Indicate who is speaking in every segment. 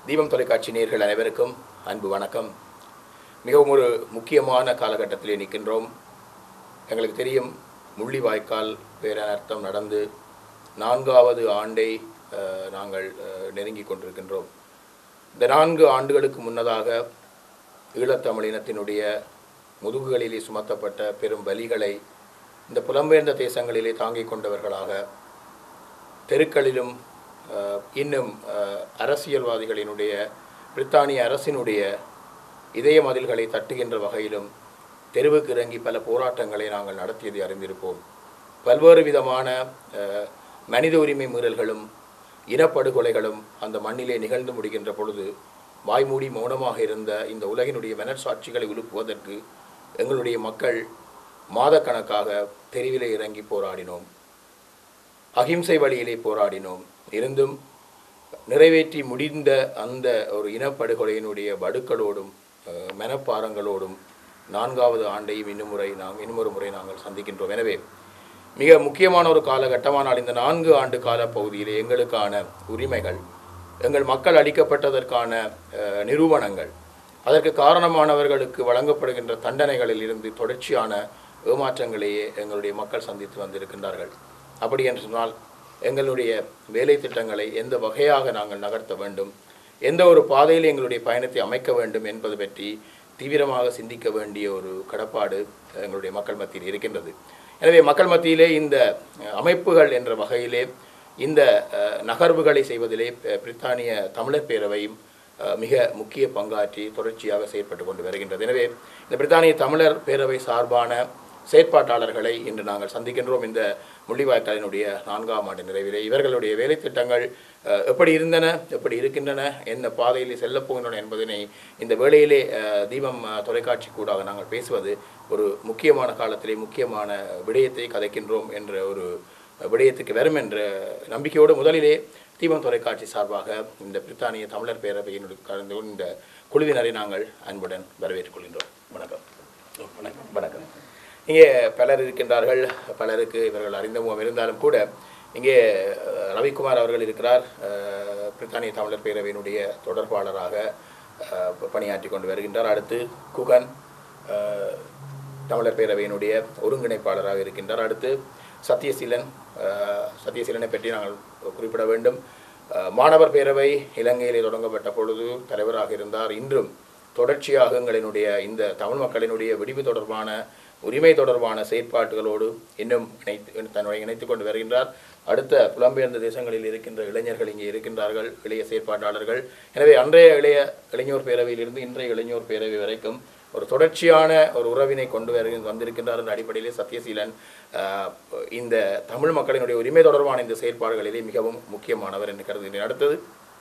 Speaker 1: தீபம் தொலைக்காட்சி நேயர்கள் அனைவருக்கும் அன்பு வணக்கம் மிகவும் ஒரு முக்கியமான காலகட்டத்திலே நிற்கின்றோம் எங்களுக்கு தெரியும் முள்ளிவாய்க்கால் பேரனர்த்தம் நடந்து நான்காவது ஆண்டை அஹ், நாங்கள் அஹ், நெருங்கிக் கொண்டிருக்கின்றோம் இந்த நான்கு ஆண்டுகளுக்கு முன்னதாக ஈழத்தமிழினத்தினுடைய முதுகுகளிலே சுமத்தப்பட்ட பெரும் பலிகளை இந்த புலம்பெயர்ந்த தேசங்களிலே தாங்கிக் கொண்டவர்களாக தெருக்களிலும் அஹ், இன்னும் அஹ், அரசியல்வாதிகளினுடைய பிரித்தானிய அரசினுடைய இதய மதில்களை தட்டுகின்ற வகையிலும் தெருவுக்கு இறங்கி பல போராட்டங்களை நாங்கள் நடத்தியதை அறிந்திருப்போம் பல்வேறு விதமான அஹ், மனித உரிமை மீறல்களும் இனப்படுகொலைகளும் அந்த மண்ணிலே நிகழ்ந்து முடிகின்ற பொழுது வாய்மூடி மௌனமாக இருந்த இந்த உலகினுடைய மனச்சாட்சிகளை உலுப்புவதற்கு எங்களுடைய மக்கள் மாதக்கணக்காக தெருவிலே இறங்கி போராடினோம் அகிம்சை வழியிலே போராடினோம் இருந்தும் நிறைவேற்றி முடிந்த அந்த ஒரு இனப்படுகொலையினுடைய வடுக்களோடும் அஹ், மனப்பாரங்களோடும் நான்காவது ஆண்டையும் இன்னும் முறை நாம் இன்னுமொரு முறை நாங்கள் சந்திக்கின்றோம் எனவே மிக முக்கியமான ஒரு காலகட்டமானால் இந்த நான்கு ஆண்டு கால பகுதியிலே எங்களுக்கான உரிமைகள் எங்கள் மக்கள் அளிக்கப்பட்டதற்கான அஹ், நிரூபணங்கள் அதற்கு காரணமானவர்களுக்கு வழங்கப்படுகின்ற தண்டனைகளில் இருந்து தொடர்ச்சியான ஏமாற்றங்களையே எங்களுடைய மக்கள் சந்தித்து வந்திருக்கின்றார்கள் அப்படி என்று சொன்னால் எங்களுடைய வேலை திட்டங்களை எந்த வகையாக நாங்கள் நகர்த்த வேண்டும் எந்த ஒரு பாதையில் எங்களுடைய பயணத்தை அமைக்க வேண்டும் என்பது பற்றி தீவிரமாக சிந்திக்க வேண்டிய ஒரு கடப்பாடு எங்களுடைய மக்கள் மத்தியில் இருக்கின்றது எனவே மக்கள் மத்தியிலே இந்த அஹ், அமைப்புகள் என்ற வகையிலே இந்த அஹ், நகர்வுகளை செய்வதிலே அஹ், பிரித்தானிய தமிழர் பேரவையும் அஹ், மிக முக்கிய பங்காற்றி தொடர்ச்சியாக செயற்பட்டு கொண்டு வருகின்றது எனவே இந்த பிரித்தானிய தமிழர் பேரவை சார்பான செயற்பாட்டாளர்களை இன்று நாங்கள் சந்திக்கின்றோம் இந்த முள்ளிவாய்க்காலினுடைய நான்காம் ஆண்டு நிறைவிலே இவர்களுடைய வேலை திட்டங்கள் அஹ், எப்படி இருந்தன எப்படி இருக்கின்றன என்ன பாதையில் செல்லப் போகின்றன என்பதனை இந்த வேளையிலே அஹ், தீபம் அஹ், தொலைக்காட்சி கூடாக நாங்கள் பேசுவது ஒரு முக்கியமான காலத்திலே முக்கியமான விடயத்தை கதைக்கின்றோம் என்ற ஒரு விடயத்துக்கு வரும் என்ற நம்பிக்கையோடு முதலிலே தீபம் தொலைக்காட்சி சார்பாக இந்த பிரித்தானிய தமிழர் பேரவையினுடைய கலந்து கொண்ட இந்த குழுவினரை நாங்கள் அன்புடன் வரவேற்றுக் கொள்கின்றோம் வணக்கம் வணக்கம் வணக்கம் இங்கே பலர் இருக்கின்றார்கள் பலருக்கு இவர்கள் அறிந்த முகம் இருந்தாலும் கூட இங்கே அஹ், ரவிக்குமார் அவர்கள் இருக்கிறார் அஹ், பிரித்தானிய தமிழர் பேரவையினுடைய தொடர்பாளராக அஹ், பணியாற்றி கொண்டு வருகின்றார் அடுத்து குகன் அஹ், தமிழர் பேரவையினுடைய ஒருங்கிணைப்பாளராக இருக்கின்றார் அடுத்து சத்யசீலன் அஹ், சத்யசீலனை பற்றி நாங்கள் குறிப்பிட வேண்டும் அஹ், மாணவர் பேரவை இலங்கையிலே தொடங்கப்பட்ட பொழுது தலைவராக இருந்தார் இன்றும் தொடர்ச்சியாக எங்களினுடைய இந்த தமிழ் மக்களினுடைய விடிவு தொடர்பான உரிமை தொடர்பான செயற்பாட்டுகளோடு இன்னும் இணைத்து தன்னை இணைத்துக் கொண்டு வருகின்றார் அடுத்த புலம்பெயர்ந்த தேசங்களில் இருக்கின்ற இளைஞர்கள் இங்கே இருக்கின்றார்கள் இளைய செயற்பாட்டாளர்கள் எனவே அன்றைய இளைய இளைஞர் பேரவையிலிருந்து இன்றைய இளைஞர் பேரவை வரைக்கும் ஒரு தொடர்ச்சியான ஒரு உறவினை கொண்டு வரு வந்திருக்கின்றார் என்ற அடிப்படையிலே சத்யசீலன் ஆஹ், இந்த தமிழ் மக்களினுடைய உரிமை தொடர்பான இந்த செயற்பாடுகளிலே மிகவும் முக்கியமானவர் என்று கருதுகிறேன் அடுத்தது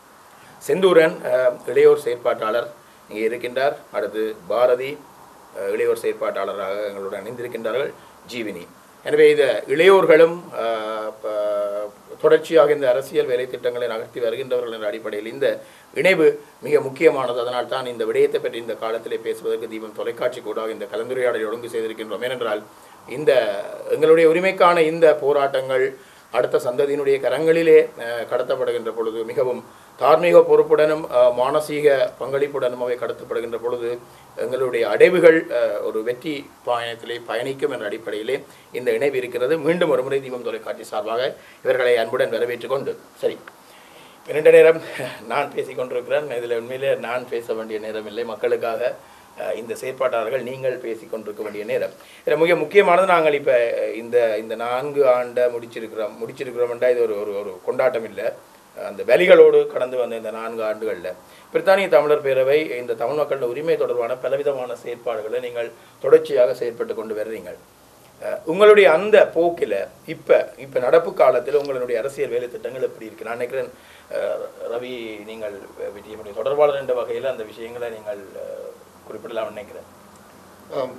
Speaker 1: செந்தூரன் அஹ், இளையோர் செயற்பாட்டாளர் இங்கே இருக்கின்றார் அடுத்து பாரதி அஹ், இளையோர் செயற்பாட்டாளராக எங்களுடன் இணைந்திருக்கின்றார்கள் ஜீவினி எனவே இந்த இளையோர்களும் அஹ், ப- தொடர்ச்சியாக இந்த அரசியல் வேலை திட்டங்களை நகர்த்தி வருகின்றவர்கள் என்ற அடிப்படையில் இந்த இணைவு மிக முக்கியமானது அதனால் தான் இந்த விடயத்தை பற்றி இந்த காலத்திலே பேசுவதற்கு தீபம் தொலைக்காட்சி கூட இந்த கலந்துரையாடலை ஒழுங்கு செய்திருக்கின்றோம் ஏனென்றால் இந்த எங்களுடைய உரிமைக்கான இந்த போராட்டங்கள் அடுத்த சந்ததியினுடைய கரங்களிலே அஹ், கடத்தப்படுகின்ற பொழுது மிகவும் தார்மீக பொறுப்புடனும் அஹ், மானசீக பங்களிப்புடனும் அவை கடத்தப்படுகின்ற பொழுது எங்களுடைய அடைவுகள் அஹ், ஒரு வெற்றி பயணத்திலே பயணிக்கும் என்ற அடிப்படையிலே இந்த இணைவு இருக்கிறது மீண்டும் ஒரு முறை தீபம் தொலைக்காட்சி சார்பாக இவர்களை அன்புடன் வரவேற்றுக் கொண்டு சரி இரண்டு நேரம் நான் பேசிக் கொண்டிருக்கிறேன் இதில் உண்மையிலே நான் பேச வேண்டிய நேரம் இல்லை மக்களுக்காக அஹ், இந்த செயற்பாட்டாளர்கள் நீங்கள் பேசிக் கொண்டிருக்க வேண்டிய நேரம் இதில் மிக முக்கியமானது நாங்கள் இப்போ இந்த இந்த நான்கு ஆண்டை முடிச்சிருக்கிறோம் முடிச்சிருக்கிறோம்ன்றா இது ஒரு ஒரு ஒரு கொண்டாட்டம் இல்லை அந்த வலிகளோடு கடந்து வந்த இந்த நான்கு ஆண்டுகளில் பிரித்தானிய தமிழர் பேரவை இந்த தமிழ் மக்களின் உரிமை தொடர்பான பலவிதமான செயற்பாடுகளை நீங்கள் தொடர்ச்சியாக செயற்பட்டு கொண்டு வர்றீங்க அஹ் உங்களுடைய அந்த போக்கில் இப்போ இப்போ நடப்பு காலத்தில் உங்களுடைய அரசியல் வேலை திட்டங்கள் எப்படி இருக்கு நான் நினைக்கிறேன் அஹ் ரவி நீங்கள் விஜயமுடைய தொடர்பாளர் என்ற வகையில் அந்த விஷயங்களை நீங்கள் அஹ், குறிப்பிடலாம் நினைக்கிறேன்
Speaker 2: ஆம்.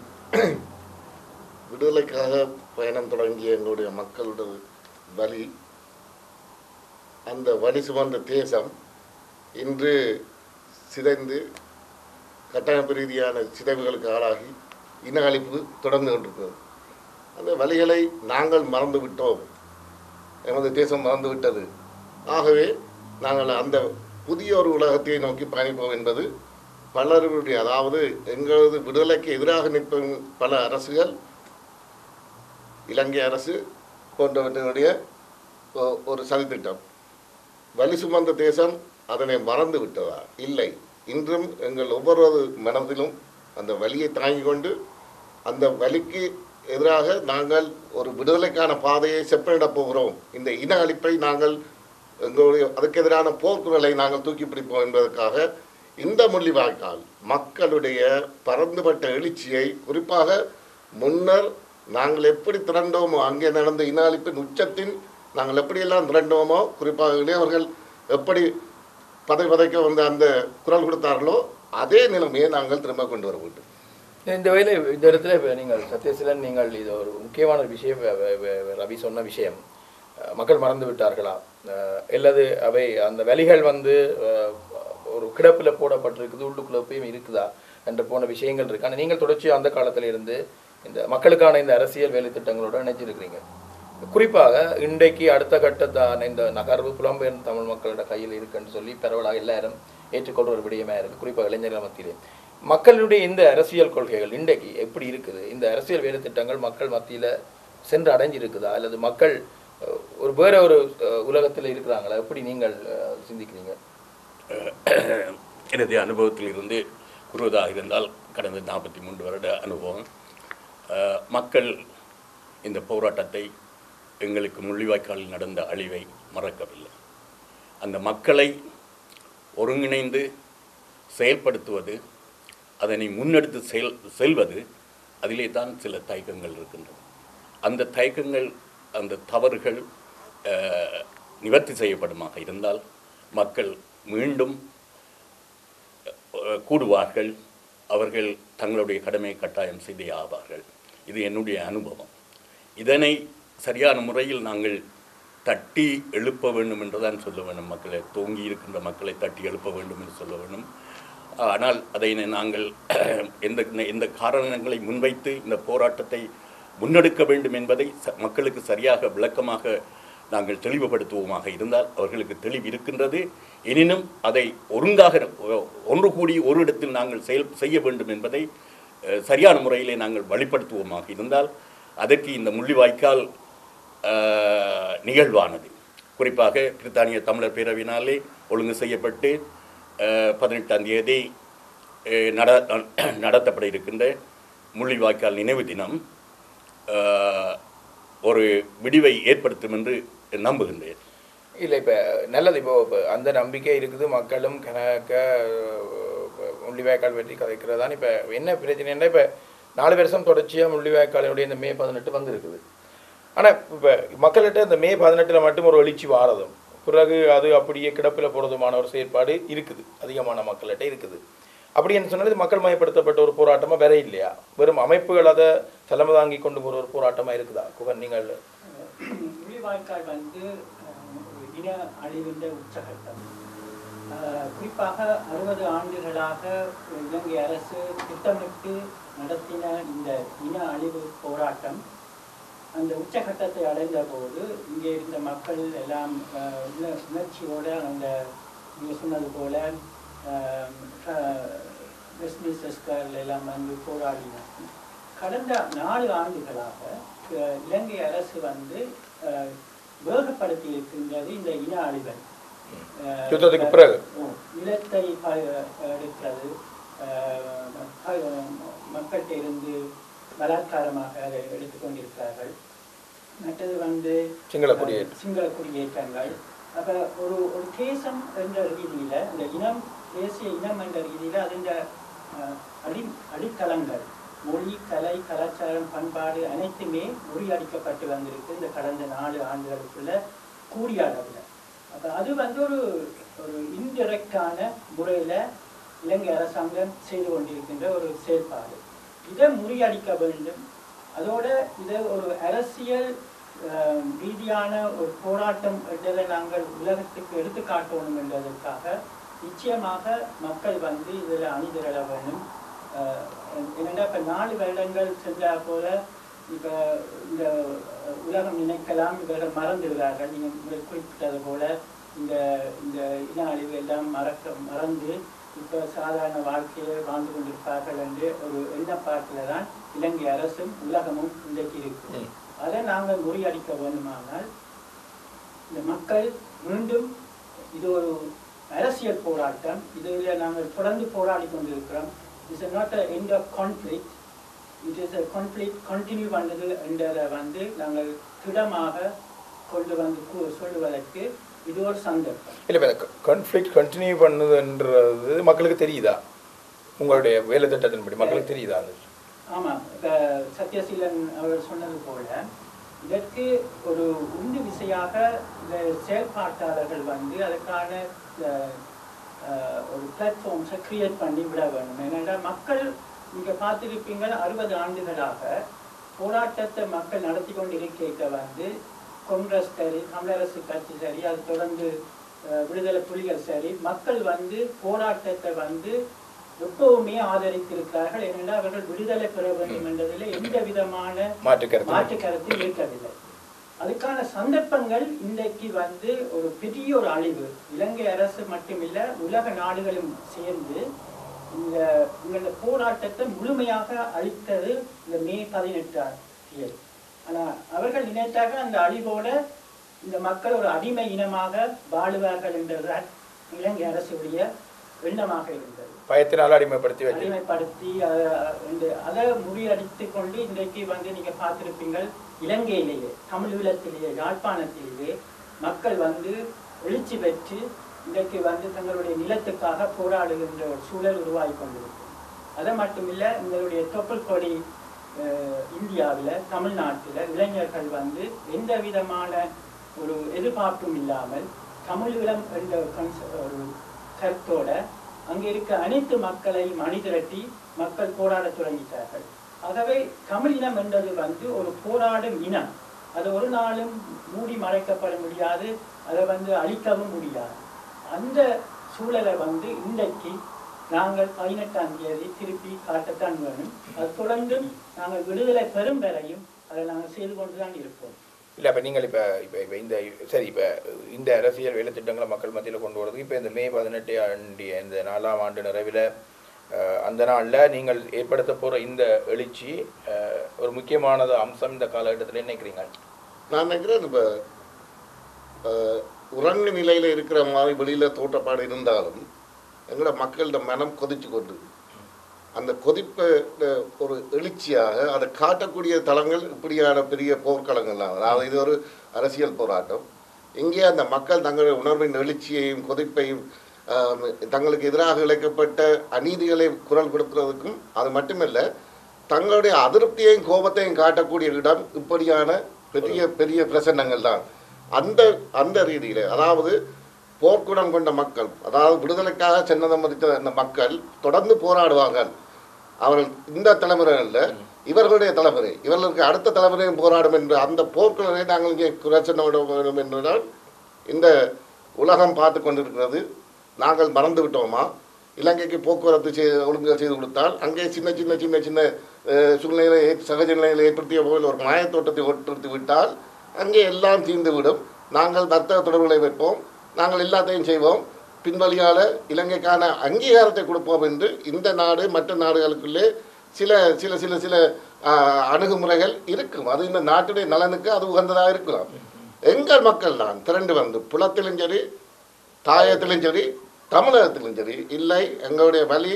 Speaker 2: விடுதலைக்காக பயணம் தொடங்கிய எங்களுடைய மக்களோட வலி அந்த வலி சுமந்த தேசம் இன்று சிதைந்து கட்டமைப்பு ரீதியான சிதைவுகளுக்கு ஆளாகி இன அழிப்பு தொடர்ந்து கொண்டிருக்கிறது அந்த வலிகளை நாங்கள் மறந்து விட்டோம் எமது தேசம் மறந்து விட்டது ஆகவே நாங்கள் அந்த புதிய ஒரு உலகத்தை நோக்கி பயணிப்போம் என்பது பலருடைய அதாவது எங்களது விடுதலைக்கு எதிராக நிற்கும் பல அரசுகள் இலங்கை அரசு போன்றவற்றினுடைய ஒ- ஒரு சதித்திட்டம் வலி சுமந்த தேசம் அதனை மறந்து விட்டதா இல்லை இன்றும் எங்கள் ஒவ்வொரு மனதிலும் அந்த வலியை தாங்கிக் கொண்டு அந்த வலிக்கு எதிராக நாங்கள் ஒரு விடுதலைக்கான பாதையை செப்பனிடப் போகிறோம் இந்த இன அழிப்பை நாங்கள் எங்களுடைய அதுக்கு எதிரான போர்க்குரலை நாங்கள் தூக்கி பிடிப்போம் என்பதற்காக இந்த முள்ளிவாய்க்கால் மக்களுடைய பறந்துபட்ட எழுச்சியை குறிப்பாக முன்னர் நாங்கள் எப்படி திரண்டோமோ அங்கே நடந்த இன அழிப்பின் உச்சத்தின் நாங்கள் எப்படியெல்லாம் திரண்டோமோ குறிப்பாக இளையவர்கள் எப்படி பதை பதைக்க வந்து அந்த குரல் கொடுத்தார்களோ அதே நிலைமையை நாங்கள் திரும்ப கொண்டு வர வேண்டும்
Speaker 1: இந்த வேலை இந்த இடத்துல இப்ப நீங்கள் சத்யசீலன் நீங்கள் இது ஒரு முக்கியமான ஒரு விஷயம் வ- வ- வ- ரவி சொன்ன விஷயம் அஹ், மக்கள் மறந்து விட்டார்களா அஹ், அல்லது அவை அந்த வலிகள் வந்து அஹ், ஒரு கிடப்பில் போடப்பட்டிருக்குது உள்ளுக்குள்ள போய் இருக்குதா என்ற போன விஷயங்கள் இருக்கு ஆனால் நீங்கள் தொடர்ச்சி அந்த காலத்துல இருந்து இந்த மக்களுக்கான இந்த அரசியல் வேலை திட்டங்களோட இணைஞ்சிருக்கிறீங்க குறிப்பாக இன்றைக்கு அடுத்த கட்டத்தான இந்த நகர்வு புலம்பெயர்ந்த தமிழ் மக்களோட கையில் இருக்குன்னு சொல்லி பரவலாக எல்லாரும் ஏற்றுக்கொள்ற ஒரு விடயமா இருக்கு குறிப்பாக இளைஞர்கள் மத்தியிலே மக்களுடைய இந்த அரசியல் கொள்கைகள் இன்றைக்கு எப்படி இருக்குது இந்த அரசியல் வேலை திட்டங்கள் மக்கள் மத்தியில சென்று அடைஞ்சிருக்குதா அல்லது மக்கள் அஹ், ஒரு வேற ஒரு அஹ், உலகத்துல இருக்கிறாங்களா எப்படி நீங்கள் அஹ், சிந்திக்கிறீங்க
Speaker 3: எனது அனுபவத்தில் இருந்து கூறுவதாக இருந்தால் கடந்த நாற்பத்தி மூன்று வருட அனுபவம் அஹ், மக்கள் இந்த போராட்டத்தை எங்களுக்கு முள்ளிவாய்க்காலில் நடந்த அழிவை மறக்கவில்லை அந்த மக்களை ஒருங்கிணைந்து செயல்படுத்துவது அதனை முன்னெடுத்து செயல் செல்வது அதிலே தான் சில தயக்கங்கள் இருக்கின்றன அந்த தயக்கங்கள் அந்த தவறுகள் அஹ், நிவர்த்தி செய்யப்படுமாக இருந்தால் மக்கள் மீண்டும் அஹ், கூடுவார்கள் அவர்கள் தங்களுடைய கடமையை கட்டாயம் செய்தே ஆவார்கள் இது என்னுடைய அனுபவம் இதனை சரியான முறையில் நாங்கள் தட்டி எழுப்ப வேண்டும் என்றுதான் சொல்ல வேண்டும் மக்களை தூங்கி இருக்கின்ற மக்களை தட்டி எழுப்ப வேண்டும் என்று சொல்ல வேண்டும் ஆனால் அதை நாங்கள் எந்த எந்த காரணங்களை முன்வைத்து இந்த போராட்டத்தை முன்னெடுக்க வேண்டும் என்பதை ச- மக்களுக்கு சரியாக விளக்கமாக நாங்கள் தெளிவுபடுத்துவோமாக இருந்தால் அவர்களுக்கு தெளிவு இருக்கின்றது எனினும் அதை ஒருங்காக ஒ- ஒன்று கூடி ஒரு இடத்தில் நாங்கள் செயல் செய்ய வேண்டும் என்பதை அஹ், சரியான முறையிலே நாங்கள் வழிப்படுத்துவோமாக இருந்தால் அதற்கு இந்த முள்ளிவாய்க்கால் அஹ், நிகழ்வானது குறிப்பாக பிரித்தானிய தமிழர் பேரவையினாலே ஒழுங்கு செய்யப்பட்டு அஹ், பதினெட்டாம் தேதி அஹ், நட நடத்தப்பட இருக்கின்ற முள்ளிவாய்க்கால் நினைவு தினம் அஹ், ஒரு விடிவை ஏற்படுத்தும் என்று நம்புகின்றேன்
Speaker 1: இல்லை இப்போ நல்லது இப்போ இப்போ அந்த நம்பிக்கை இருக்குது மக்களும் கணக்க முள்ளிவாய்க்கால் பற்றி கதைக்கிறதான் இப்போ என்ன பிரச்சனைன்னா இப்போ நாலு வருஷம் தொடர்ச்சியாக முள்ளிவாய்க்காலினுடைய இந்த மே பதினெட்டு வந்திருக்குது ஆனால் இப்போ மக்கள்கிட்ட இந்த மே பதினெட்டில் மட்டும் ஒரு எழுச்சி வாரதும் பிறகு அது அப்படியே கிடப்பில் போடுறதுமான ஒரு செயற்பாடு இருக்குது அதிகமான மக்கள்கிட்ட இருக்குது அப்படின்னு சொன்னது மக்கள் மயப்படுத்தப்பட்ட ஒரு போராட்டமாக வேற இல்லையா வெறும் அமைப்புகள் அதை தலைமை தாங்கி கொண்டு போகிற ஒரு போராட்டமாக இருக்குதா குகன் நீங்கள்
Speaker 4: முள்ளிவாய்க்கால் வந்து அஹ், ஒரு இன அழிவின் உச்சகட்டம் அஹ், குறிப்பாக அறுபது ஆண்டுகளாக இலங்கை அரசு திட்டமிட்டு நடத்தின இந்த இன அழிவு போராட்டம் அந்த உச்சகட்டத்தை அடைந்த போது இங்கே இருந்த மக்கள் எல்லாம் அஹ், உண- உணர்ச்சியோட அந்த நீங்கள் சொன்னது போல வெஸ்ட்மின்ஸ்டர் எல்லாம் வந்து போராடினாங்க கடந்த நாலு ஆண்டுகளாக அஹ், இலங்கை அரசு வந்து அஹ், வேகப்படுத்தி இருக்கின்றது இந்த இன அழிவை அஹ்,
Speaker 1: யுத்தத்துக்கு பிறகு.
Speaker 4: ஓ, நிலத்தை ப- எடுக்கிறது அஹ், மக்க- மக்கள்கிட்ட இருந்து பலாத்காரமாக அதை எடுத்துக்கொண்டிருக்கிறார்கள் மற்றது வந்து
Speaker 1: சிங்கள குடியேற்றம்.
Speaker 4: சிங்கள குடியேற்றங்கள் அப்ப ஒரு ஒரு தேசம் என்ற ரீதியில இந்த இனம் தேசிய இனம் என்ற ரீதியில அதில் அடி அடித்தளங்கள் மொழி கலை கலாச்சாரம் பண்பாடு அனைத்துமே முறியடிக்கப்பட்டு வந்திருக்கு இந்த கடந்த நாலு ஆண்டுகளுக்குள்ள கூடிய அளவில் அப்ப அது வந்து ஒரு ஒரு இன்டிரெக்டான முறையில இலங்கை அரசாங்கம் செய்து கொண்டிருக்கின்ற ஒரு செயல்பாடு இதை முறியடிக்க வேண்டும் அதோட இதை ஒரு அரசியல் அஹ், ரீதியான ஒரு போராட்டம் என்றதை நாங்கள் உலகத்துக்கு எடுத்து காட்டணும் என்பதற்காக நிச்சயமாக மக்கள் வந்து இதில் அணிதிரள வேண்டும் அஹ், என்னடா இப்போ நாலு வருடங்கள் சென்றா போல இப்போ இந்த உலகம் நினைக்கலாம் இவர்கள் மறந்துவிடுவார்கள் நீங்கள் குறிப்பிட்டது போல இந்த இந்த இன அழிவு எல்லாம் மறக்க மறந்து இப்போ சாதாரண வாழ்க்கையை வாழ்ந்து கொண்டிருப்பார்கள் என்று ஒரு எண்ணப்பாட்டில் தான் இலங்கை அரசும் உலகமும் இன்றைக்கு இருக்கு
Speaker 1: ம்.
Speaker 4: அதை நாங்கள் முறியடிக்க வேண்டுமானால் இந்த மக்கள் மீண்டும் இது ஒரு அரசியல் போராட்டம் இதில் நாங்கள் தொடர்ந்து போராடி கொண்டிருக்கிறோம் it's not a end of conflict it is a conflict continue பண்ணது என்றதை வந்து நாங்கள் திடமாக கொண்டு வந்து கூ- சொல்லுவதற்கு இது ஒரு சந்தர்ப்பம்
Speaker 1: இல்லை இப்போ கான்ஃப்ளிக்ட் கண்டினியூ பண்ணுதுன்றது மக்களுக்கு தெரியுதா உங்களுடைய வேலை திட்டத்தின்படி மக்களுக்கு தெரியுதா அது
Speaker 4: ஆமாம் இப்போ சத்யசீலன் அவர் சொன்னது போல இதற்கு ஒரு உந்து விசையாக இந்த செயல்பாட்டாளர்கள் வந்து அதுக்கான அஹ், அஹ், ஒரு பிளாட்ஃபார்ம்ஸை கிரியேட் பண்ணி விட வேண்டும் ஏனென்றால் மக்கள் நீங்க பார்த்திருப்பீங்க அறுபது ஆண்டுகளாக போராட்டத்தை மக்கள் நடத்தி கொண்டு இருக்க வந்து காங்கிரஸ் சரி தமிழரசு கட்சி சரி அது தொடர்ந்து அஹ், விடுதலை புலிகள் சரி மக்கள் வந்து போராட்டத்தை வந்து எப்பவுமே ஆதரித்திருக்கிறார்கள் ஏனென்றால் அவர்கள் விடுதலை பெற வேண்டும் என்பதில் எந்த விதமான
Speaker 1: மாற்று கருத்து
Speaker 4: மாற்று கருத்து இருக்கவில்லை அதுக்கான சந்தர்ப்பங்கள் இன்றைக்கு வந்து ஒரு பெரிய ஒரு அழிவு இலங்கை அரசு மட்டுமில்ல உலக நாடுகளும் சேர்ந்து இந்த இந்த போராட்டத்தை முழுமையாக அழித்தது இந்த மே பதினெட்டாம் தேதி ஆனா அவர்கள் நினைத்தாக அந்த அழிவோட இந்த மக்கள் ஒரு அடிமை இனமாக வாழுவார்கள் என்றதுதான் இலங்கை அரசுடைய எண்ணமாக இருந்தது
Speaker 1: பயத்தினால் அடிமைப்படுத்தி வச்சு
Speaker 4: அடிமைப்படுத்தி அஹ், இந்த அதை முறியடித்து கொண்டு இன்றைக்கு வந்து நீங்க பார்த்திருப்பீங்கள் இலங்கையிலேயே தமிழ் ஈழத்திலேயே யாழ்ப்பாணத்திலேயே மக்கள் வந்து எழுச்சி பெற்று இன்றைக்கு வந்து தங்களுடைய நிலத்துக்காக போராடுகின்ற ஒரு சூழல் உருவாகி கொண்டிருக்கு அது மட்டுமில்ல எங்களுடைய தொப்புள் கொடி அஹ், இந்தியாவில் தமிழ்நாட்டில் இளைஞர்கள் வந்து எந்த விதமான ஒரு எதிர்பார்ப்பும் இல்லாமல் தமிழ் இளம் என்ற ஒரு concept- ஒரு கருத்தோட அங்கே இருக்க அனைத்து மக்களையும் அணிதிரட்டி மக்கள் போராடத் தொடங்கிட்டார்கள் ஆகவே தமிழ் இனம் என்றது வந்து ஒரு போராடும் இனம் அது ஒரு நாளும் மூடி மறைக்கப்பட முடியாது அதை வந்து அழிக்கவும் முடியாது அந்த சூழலை வந்து இன்றைக்கு நாங்கள் பதினெட்டாம் தேதி திருப்பி காட்டத்தான் வேணும் அது தொடர்ந்து நாங்கள் விடுதலை பெறும் வரையும் அதை நாங்கள் செய்து கொண்டுதான் இருப்போம்
Speaker 1: இல்லை அப்போ நீங்கள் இப்போ இப்போ இப்போ இந்த சரி இப்போ இந்த அரசியல் வேலை திட்டங்களை மக்கள் மத்தியில் கொண்டு வரதுக்கு இப்போ இந்த மே பதினெட்டு ஆண்டிய இந்த நாலாம் ஆண்டு நிறைவில் அஹ், அந்த நாளில் நீங்கள் ஏற்படுத்த போகிற இந்த எழுச்சி அஹ், ஒரு முக்கியமானது அம்சம் இந்த காலகட்டத்தில் நினைக்கிறீங்க
Speaker 2: நான் நினைக்கிறேன் இப்போ உறங்கு நிலையில் இருக்கிற மாதிரி வெளியில் தோட்டப்பாடு இருந்தாலும் எங்களோட மக்களோட மனம் கொதிச்சு கொண்டு அந்த கொதிப்பை அஹ், ஒரு எழுச்சியாக அதை காட்டக்கூடிய தளங்கள் இப்படியான பெரிய போர்க்களங்கள் தான் அதாவது இது ஒரு அரசியல் போராட்டம் இங்கே அந்த மக்கள் தங்களுடைய உணர்வின் எழுச்சியையும் கொதிப்பையும் ஆம், தங்களுக்கு எதிராக இழைக்கப்பட்ட அநீதிகளை குரல் கொடுக்கிறதுக்கும் அது மட்டுமல்ல தங்களுடைய அதிருப்தியையும் கோபத்தையும் காட்டக்கூடிய இடம் இப்படியான பெரிய பெரிய பிரசன்னங்கள் தான் அந்த அந்த ரீதியில் அதாவது போர்க்குணம் கொண்ட மக்கள் அதாவது விடுதலைக்காக சென்னதம் மதித்த அந்த மக்கள் தொடர்ந்து போராடுவார்கள் அவர்கள் இந்த தலைமுறைகளில் இவர்களுடைய தலைமுறை இவர்களுக்கு அடுத்த தலைமுறையும் போராடும் என்ற அந்த போர்க்குணரை நாங்கள் இங்கே குறை சொல்ல விட வேண்டும் என்றுதான் இந்த உலகம் பார்த்து கொண்டிருக்கிறது நாங்கள் மறந்து விட்டோமா இலங்கைக்கு போக்குவரத்து செய்து ஒழுங்குகள் செய்து கொடுத்தால் அங்கே சின்ன சின்ன சின்ன சின்ன அஹ், சூழ்நிலைகளை ஏற்- சகஜ நிலைகளை ஏற்படுத்திய போல் ஒரு மாயத்தோட்டத்தை ஒட்டுறுத்தி விட்டால் அங்கே எல்லாம் தீர்ந்து விடும் நாங்கள் வர்த்தக தொடர்புகளை வைப்போம் நாங்கள் எல்லாத்தையும் செய்வோம் பின்வழியால் இலங்கைக்கான அங்கீகாரத்தை கொடுப்போம் என்று இந்த நாடு மற்ற நாடுகளுக்குள்ளே சில சில சில சில ஆஹ், அணுகுமுறைகள் இருக்கும் அது இந்த நாட்டுடைய நலனுக்கு அது உகந்ததாக இருக்கலாம் எங்கள் மக்கள் தான் திரண்டு வந்து புலத்திலும் சரி தாயத்திலும் சரி தமிழகத்திலும் சரி இல்லை எங்களுடைய வழி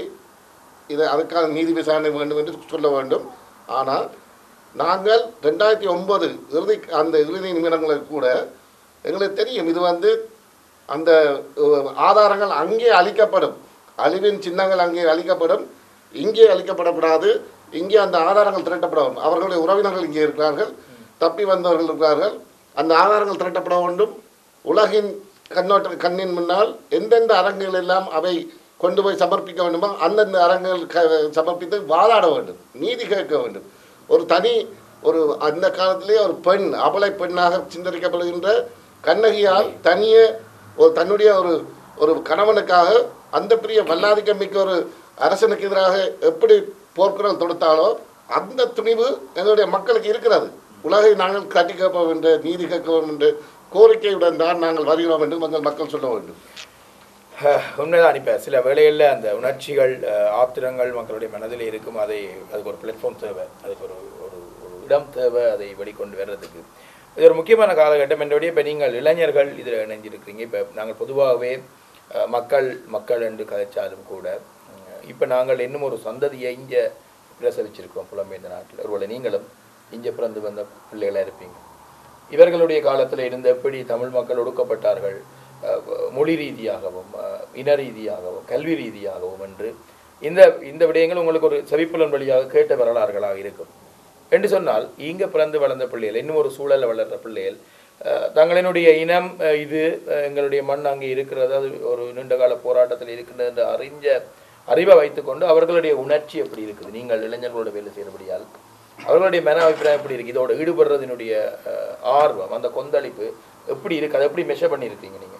Speaker 2: இது அதுக்கான நீதி விசாரணை வேண்டும் என்று சொல்ல வேண்டும் ஆனால் நாங்கள் ரெண்டாயிரத்தி ஒன்பது இறுதி அந்த இறுதி நிமிடங்களில் கூட எங்களுக்கு தெரியும் இது வந்து அந்த அஹ், ஆதாரங்கள் அங்கே அளிக்கப்படும் அழிவின் சின்னங்கள் அங்கே அளிக்கப்படும் இங்கே அளிக்கப்படக்கூடாது இங்கே அந்த ஆதாரங்கள் திரட்டப்படும் அவர்களுடைய உறவினர்கள் இங்கே இருக்கிறார்கள் தப்பி வந்தவர்கள் இருக்கிறார்கள் அந்த ஆதாரங்கள் திரட்டப்பட வேண்டும் உலகின் கண்ணோட்ட கண்ணின் முன்னால் எந்தெந்த அரங்குகள் எல்லாம் அவை கொண்டு போய் சமர்ப்பிக்க வேண்டுமோ அந்தந்த அரங்குகள் க சமர்ப்பித்து வாதாட வேண்டும் நீதி கேட்க வேண்டும் ஒரு தனி ஒரு அந்த காலத்திலே ஒரு பெண் அபலை பெண்ணாக சிந்தரிக்கப்படுகின்ற கண்ணகியால் தனியே ஒரு தன்னுடைய ஒரு ஒரு கணவனுக்காக அந்த பெரிய வல்லாதிக்கம் மிக்க ஒரு அரசனுக்கு எதிராக எப்படி போர்க்குரல் தொடுத்தாலோ அந்த துணிவு எங்களுடைய மக்களுக்கு இருக்கிறது உலகை நாங்கள் கட்டி கேட்போம் என்று நீதி கேட்க வேண்டும் என்று கோரிக்கையுடன் தான் நாங்கள் வருகிறோம் என்று மக்கள் மக்கள் சொல்ல வேண்டும்
Speaker 1: அஹ், உண்மைதான் இப்போ சில வேளைகளில் அந்த உணர்ச்சிகள் அஹ், ஆத்திரங்கள் மக்களுடைய மனதில் இருக்கும் அதை அதுக்கு ஒரு பிளாட்ஃபார்ம் தேவை அதுக்கு ஒரு ஒரு ஒரு இடம் தேவை அதை வெளிக்கொண்டு வர்றதுக்கு இது ஒரு முக்கியமான காலகட்டம் என்றபடியே இப்போ நீங்கள் இளைஞர்கள் இதில் இணைஞ்சிருக்கிறீங்க இப்போ நாங்கள் பொதுவாகவே அஹ், மக்கள் மக்கள் என்று கதைச்சாலும் கூட இப்போ நாங்கள் இன்னும் ஒரு சந்ததியை இங்கே பிரசவிச்சிருக்கோம் புலம்பெயர்ந்த நாட்டில் ஒருவேளை நீங்களும் இங்கே பிறந்து வந்த பிள்ளைகளாக இருப்பீங்க இவர்களுடைய காலத்தில் இருந்து எப்படி தமிழ் மக்கள் ஒடுக்கப்பட்டார்கள் அஹ், மொழி ரீதியாகவும் அஹ், இன ரீதியாகவும் கல்வி ரீதியாகவும் என்று இந்த இந்த விடயங்கள் உங்களுக்கு ஒரு செவிப்புலன் வழியாக கேட்ட வரலாறுகளாக இருக்கும் என்று சொன்னால் இங்கே பிறந்து வளர்ந்த பிள்ளைகள் இன்னும் ஒரு சூழலில் வளர்ற பிள்ளைகள் அஹ், தங்களினுடைய இனம் அஹ், இது அஹ், எங்களுடைய மண் அங்கே இருக்கிறது அது ஒரு நீண்டகால போராட்டத்தில் இருக்கின்றது என்று அறிஞ்ச அறிவை வைத்துக்கொண்டு அவர்களுடைய உணர்ச்சி எப்படி இருக்குது நீங்கள் இளைஞர்களோட வேலை செய்கிறபடியால் அவர்களுடைய மன அபிப்பிராயம் எப்படி இருக்கு இதோட ஈடுபடுறதினுடைய அஹ், ஆர்வம் அந்த கொந்தளிப்பு எப்படி இருக்கு அதை எப்படி மெஷர் பண்ணியிருக்கீங்க நீங்கள்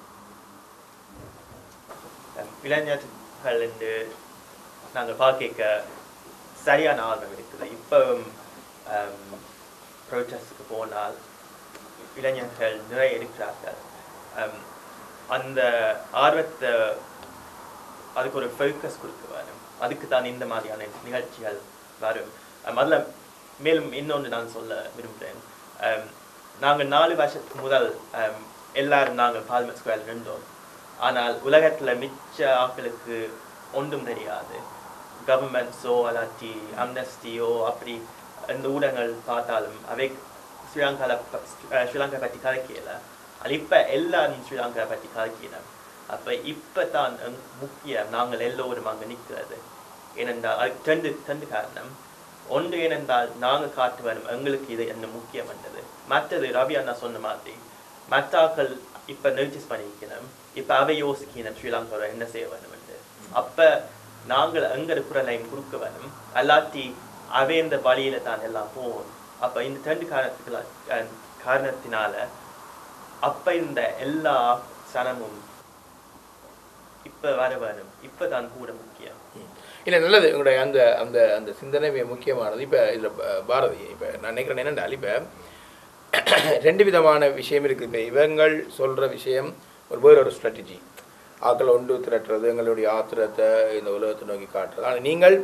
Speaker 5: இளைஞர்கள் என்று நாங்கள் பார்க்க சரியான ஆர்வம் இருக்குது இப்போ ப்ரோட்டஸ்டுக்கு போனால் இளைஞர்கள் நிறைய இருக்கிறார்கள் அம், அந்த ஆர்வத்தை அதுக்கு ஒரு ஃபோக்கஸ் கொடுக்க வரும் அதுக்கு தான் இந்த மாதிரியான நிகழ்ச்சிகள் வரும் அம், அதுல மேலும் இன்னொன்று நான் சொல்ல விரும்புகிறேன் அம், நாங்கள் நாலு வருஷத்துக்கு முதல் அம், எல்லாரும் நாங்கள் பார்லிமெண்ட் ஸ்கொயரில் நின்றோம் ஆனால் உலகத்துல மிச்ச ஆட்களுக்கு ஒன்றும் தெரியாது கவர்மெண்ட்ஸோ அல்லாட்டி அம்னஸ்டியோ அப்படி இந்த ஊடகங்கள் பார்த்தாலும் அவை ஸ்ரீலங்கால ப- அஹ் ஸ்ரீலங்கா பற்றி கதைக்கல அது இப்போ எல்லாரும் ஸ்ரீலங்கா பற்றி கதைக்கிறோம் அப்போ இப்போ தான் எங்- முக்கியம் நாங்கள் எல்லோரும் அங்கே நிற்கிறது ஏனென்றால் அதுக்கு ரெண்டு ரெண்டு காரணம் ஒன்று ஏனென்றால் நாங்கள் காட்டு வரும் எங்களுக்கு இது என்ன முக்கியம் என்றது மற்றது ரவி அண்ணா சொன்ன மாதிரி மற்றாக்கள் இப்போ நோட்டீஸ் பண்ணிக்கணும் இப்போ அவை யோசிக்கணும் ஸ்ரீலங்காவில் என்ன செய்ய வேணும் என்று அப்போ நாங்கள் எங்கிற குரலையும் கொடுக்க வேணும் அல்லாட்டி அவை இந்த வழியில தான் எல்லாம் போகும் அப்போ இந்த ரெண்டு காரணத்துக்கு அஹ், காரணத்தினால அப்ப இந்த எல்லா சனமும் இப்ப வர வேணும் இப்பதான் கூட முக்கியம்
Speaker 1: இல்லை நல்லது உங்களுடைய அந்த அந்த அந்த சிந்தனை மிக முக்கியமானது இப்போ இதில் பாரதி இப்போ நான் நினைக்கிறேன் என்னென்றால் இப்போ ரெண்டு விதமான விஷயம் இருக்குது இப்போ இவங்கள் சொல்கிற விஷயம் ஒரு வேற ஒரு ஸ்ட்ராட்டஜி ஆக்களை ஒன்று திரட்டுறது எங்களுடைய ஆத்திரத்தை இந்த உலகத்தை நோக்கி காட்டுறது ஆனால் நீங்கள்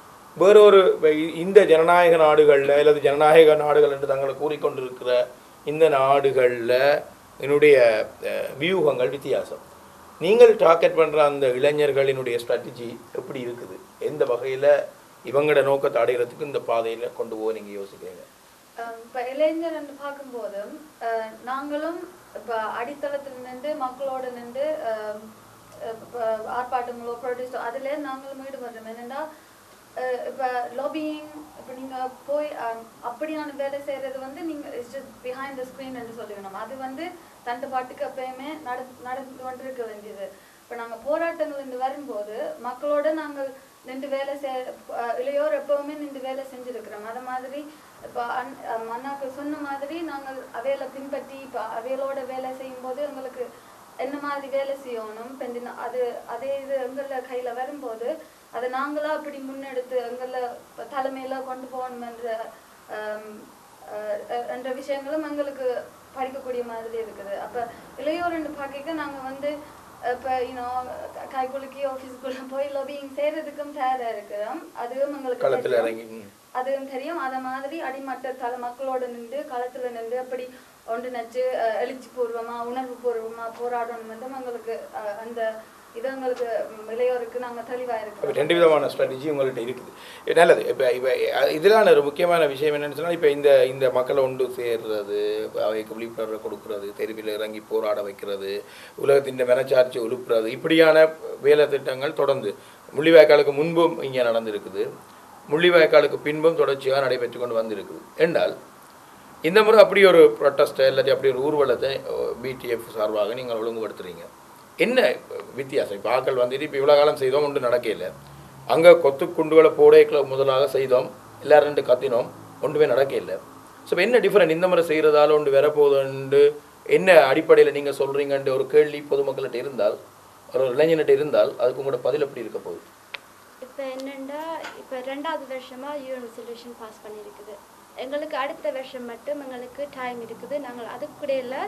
Speaker 1: வேறொரு இ- இந்த ஜனநாயக நாடுகளில் அல்லது ஜனநாயக நாடுகள் என்று தங்களை கூறிக்கொண்டிருக்கிற இந்த நாடுகளில் என்னுடைய அஹ், வியூகங்கள் வித்தியாசம் நீங்கள் டார்கெட் பண்ணுற அந்த இளைஞர்களினுடைய ஸ்ட்ராட்டஜி எப்படி இருக்குது எந்த வகையில் இவங்களோட நோக்கத்தை அடைகிறதுக்கு இந்த பாதையில் கொண்டு போக நீங்கள் யோசிக்கிறீங்க
Speaker 6: இப்போ இளைஞர் என்று பார்க்கும்போதும் அஹ், நாங்களும் இப்போ அடித்தளத்தில் நின்று மக்களோட நின்று அஹ், இப்ப ஆர்ப்பாட்டங்களோ ப்ரொடியூஸோ அதில் நாங்களும் ஈடுபடுறோம் என்னென்னா இப்போ லாபியிங் இப்போ நீங்கள் போய் அஹ், அப்படியான வேலை செய்கிறது வந்து நீங்கள் it's just behind the screen என்று சொல்லிக்கணும் அது வந்து தண்டு பாட்டுக்கு எப்பயுமே நட நடந்து கொண்டிருக்க வேண்டியது இப்போ நாங்கள் போராட்டங்கள் இருந்து வரும்போது மக்களோட நாங்கள் நின்று வேலை செய் அஹ் இளையோர் எப்பவுமே நின்று வேலை செஞ்சிருக்கிறோம் அது மாதிரி இப்போ அண் அஹ் அண்ணாக்கள் சொன்ன மாதிரி நாங்கள் அவையில பின்பற்றி இப்போ அவைகளோட வேலை செய்யும்போது எங்களுக்கு என்ன மாதிரி வேலை செய்யணும் இப்போ இந்த அது அதே இது எங்கள கையில வரும்போது அதை நாங்களா அப்படி முன்னெடுத்து எங்கள இப்ப தலைமையில கொண்டு போகணும் என்ற ஆம், அஹ், அஹ், என்ற விஷயங்களும் எங்களுக்கு படிக்கக்கூடிய மாதிரி இருக்குது அப்ப இளையோர் பார்க்க நாங்க வந்து இப்போ யூனோ கைகுலுக்கி ஆஃபீஸ்க்குள்ள போய் லொபியிங் செய்யறதுக்கும் தயாரா இருக்கிறோம் அதுவும் எங்களுக்கு
Speaker 1: களத்தில்
Speaker 6: தெரியும்.
Speaker 1: இறங்கி ம்.
Speaker 6: அதுவும் தெரியும் அத மாதிரி அடிமட்ட தல மக்களோட நின்று களத்துல நின்று அப்படி ஒன்றிணைச்சு அஹ், எழுச்சி பூர்வமா உணர்வு பூர்வமா போராடணும் என்றும் எங்களுக்கு அஹ், அந்த இது எங்களுக்கு ம், இளையோருக்கு நாங்க தெளிவா
Speaker 1: அப்போ
Speaker 6: இருக்கிறோம்
Speaker 1: ரெண்டு விதமான ஸ்ட்ராட்டஜி உங்கள்கிட்ட இருக்குது இது நல்லது இப்போ இப்போ இதிலான ஒரு முக்கியமான விஷயம் என்னன்னு சொன்னால் இப்போ இந்த இந்த மக்களை ஒன்று சேர்றது அவைக்கு விழிப்புணர்வை கொடுக்கறது தெருவில் இறங்கி போராட வைக்கிறது உலகத்தின் மனச்சாட்சி உழுப்புறது இப்படியான வேலை திட்டங்கள் தொடர்ந்து முள்ளிவாய்க்காலுக்கு முன்பும் இங்கே நடந்திருக்குது முள்ளிவாய்க்காலுக்கு பின்பும் தொடர்ச்சியாக நடைபெற்று கொண்டு வந்திருக்குது என்றால் இந்த முறை அப்படி ஒரு ப்ரொட்டஸ்ட்டை இல்லாட்டி அப்படி ஒரு ஊர்வலத்தை பிடிஎஃப் சார்பாக நீங்கள் ஒழுங்குபடுத்துறீங்க என்ன வித்தியாசம் இப்போ ஆக்கள் வந்துட்டு இப்போ இவ்வளோ காலம் செய்தோம் ஒன்று நடக்கல அங்கே கொத்து குண்டுகளை போடைக்குள்ள முதலாக செய்தோம் எல்லாரும் ரெண்டு கத்தினோம் ஒன்றுமே நடக்கல ஸோ இப்போ என்ன டிஃப்ரெண்ட் இந்த முறை செய்கிறதால ஒன்று வரப்போகுதுண்டு என்ன அடிப்படையில் நீங்கள் சொல்கிறீங்கன்ற ஒரு கேள்வி பொதுமக்கள்கிட்ட இருந்தால் ஒரு இளைஞர்கிட்ட இருந்தால் அதுக்கு உங்களோட பதில் எப்படி இருக்க போகுது
Speaker 7: இப்போ என்னென்னா இப்போ ரெண்டாவது வருஷமாக யூஎன் ரெசல்யூஷன் பாஸ் பண்ணியிருக்குது எங்களுக்கு அடுத்த வருஷம் மட்டும் எங்களுக்கு டைம் இருக்குது நாங்கள் அதுக்குடையில்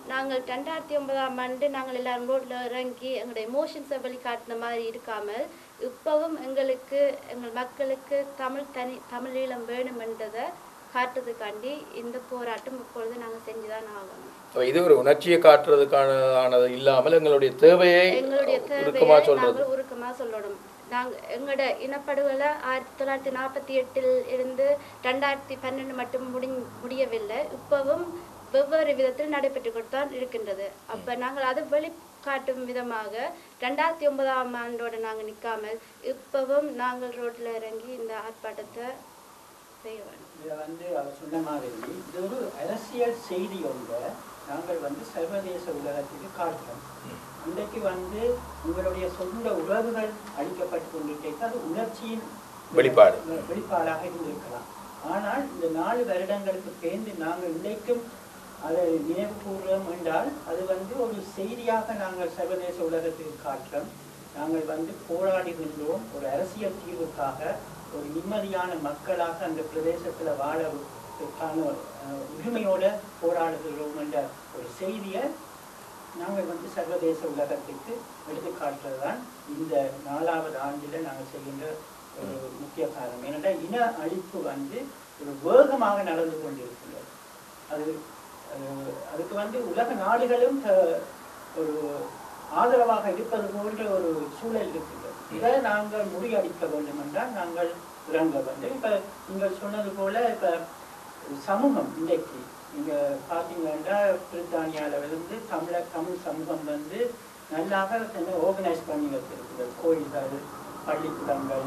Speaker 7: நாங்கள் ரெண்டாயிரத்தி ஒன்பதாம் ஆண்டு நாங்கள் எல்லாரும் ரோட்ல இறங்கி எங்களுடைய எமோஷன்ஸை வெளிக்காட்டின மாதிரி இருக்காமல் இப்பவும் எங்களுக்கு எங்கள் மக்களுக்கு தமிழ் தனி தமிழீழம் வேணுமென்றதை காட்டுறதுக்காண்டி இந்த போராட்டம் இப்பொழுது நாங்கள் செஞ்சுதான் ஆகணும்
Speaker 1: அப்ப இது ஒரு உணர்ச்சியை காட்டுறதுக்கான ஆனது இல்லாமல் எங்களுடைய தேவையை
Speaker 7: எங்களுடைய
Speaker 1: இறுக்கமா
Speaker 7: தேவையை
Speaker 1: சொல்றது
Speaker 7: நாங்கள் உருக்கமா சொல்லணும் நாங்க எங்களோட இனப்படுகொலை ஆயிரத்தி தொள்ளாயிரத்தி நாற்பத்தி எட்டில் இருந்து ரெண்டாயிரத்தி பன்னெண்டு மட்டும் முடி முடியவில்லை இப்பவும் வெவ்வேறு விதத்தில் நடைபெற்று தான் இருக்கின்றது அப்ப நாங்கள் அதை வெளிக்காட்டும் விதமாக ரெண்டாயிரத்தி ஒன்பதாம் ஆண்டோட நாங்கள் நிற்காமல் இப்பவும் நாங்கள் ரோட்ல இறங்கி இந்த ஆர்ப்பாட்டத்தை செய்ய வேண்டும்
Speaker 4: இதை வந்து அவர் சொன்ன மாதிரி இது ஒரு அரசியல் செய்தி ஒன்றை நாங்கள் வந்து சர்வதேச உலகத்துக்கு காட்டுறோம் இன்றைக்கு வந்து உங்களுடைய சொந்த உறவுகள் அளிக்கப்பட்டு கொண்டிருக்க அது உணர்ச்சியின்
Speaker 1: வெளிப்பாடு.
Speaker 4: வெளிப்பாடாக இருந்திருக்கலாம் ஆனால் இந்த நாலு வருடங்களுக்கு சேர்ந்து நாங்கள் இன்றைக்கும் அதை நினைவு கூறுறோம் என்றால் அது வந்து ஒரு செய்தியாக நாங்கள் சர்வதேச உலகத்துக்கு காட்டுறோம் நாங்கள் வந்து போராடுகின்றோம் ஒரு அரசியல் தீர்வுக்காக ஒரு நிம்மதியான மக்களாக அந்த பிரதேசத்தில் வாழ உரிமையோட போராடுகிறோம் என்ற ஒரு செய்தியை நாங்கள் வந்து சர்வதேச உலகத்துக்கு எடுத்து காட்டுறது தான் இந்த நாலாவது ஆண்டில் நாங்கள் செய்கின்ற ஒரு முக்கிய காரணம் ஏனென்றால் இன அழிப்பு வந்து ஒரு வேகமாக நடந்து கொண்டிருக்கிறது அது அஹ், அதுக்கு வந்து உலக நாடுகளும் அஹ், ஒரு ஆதரவாக இருப்பது போன்ற ஒரு சூழல் இருக்குது இதை நாங்கள் முறியடிக்க வேண்டும் என்றால் நாங்கள் இறங்க வேண்டும் இப்ப நீங்கள் சொன்னது போல இப்ப சமூகம் இன்றைக்கு நீங்க பார்த்தீங்கன்னா பிரித்தானியால வந்து தமிழ தமிழ் சமூகம் வந்து நல்லாக ஆர்கனைஸ் பண்ணி வச்சிருக்குது கோயில்கள் பள்ளிக்கூடங்கள்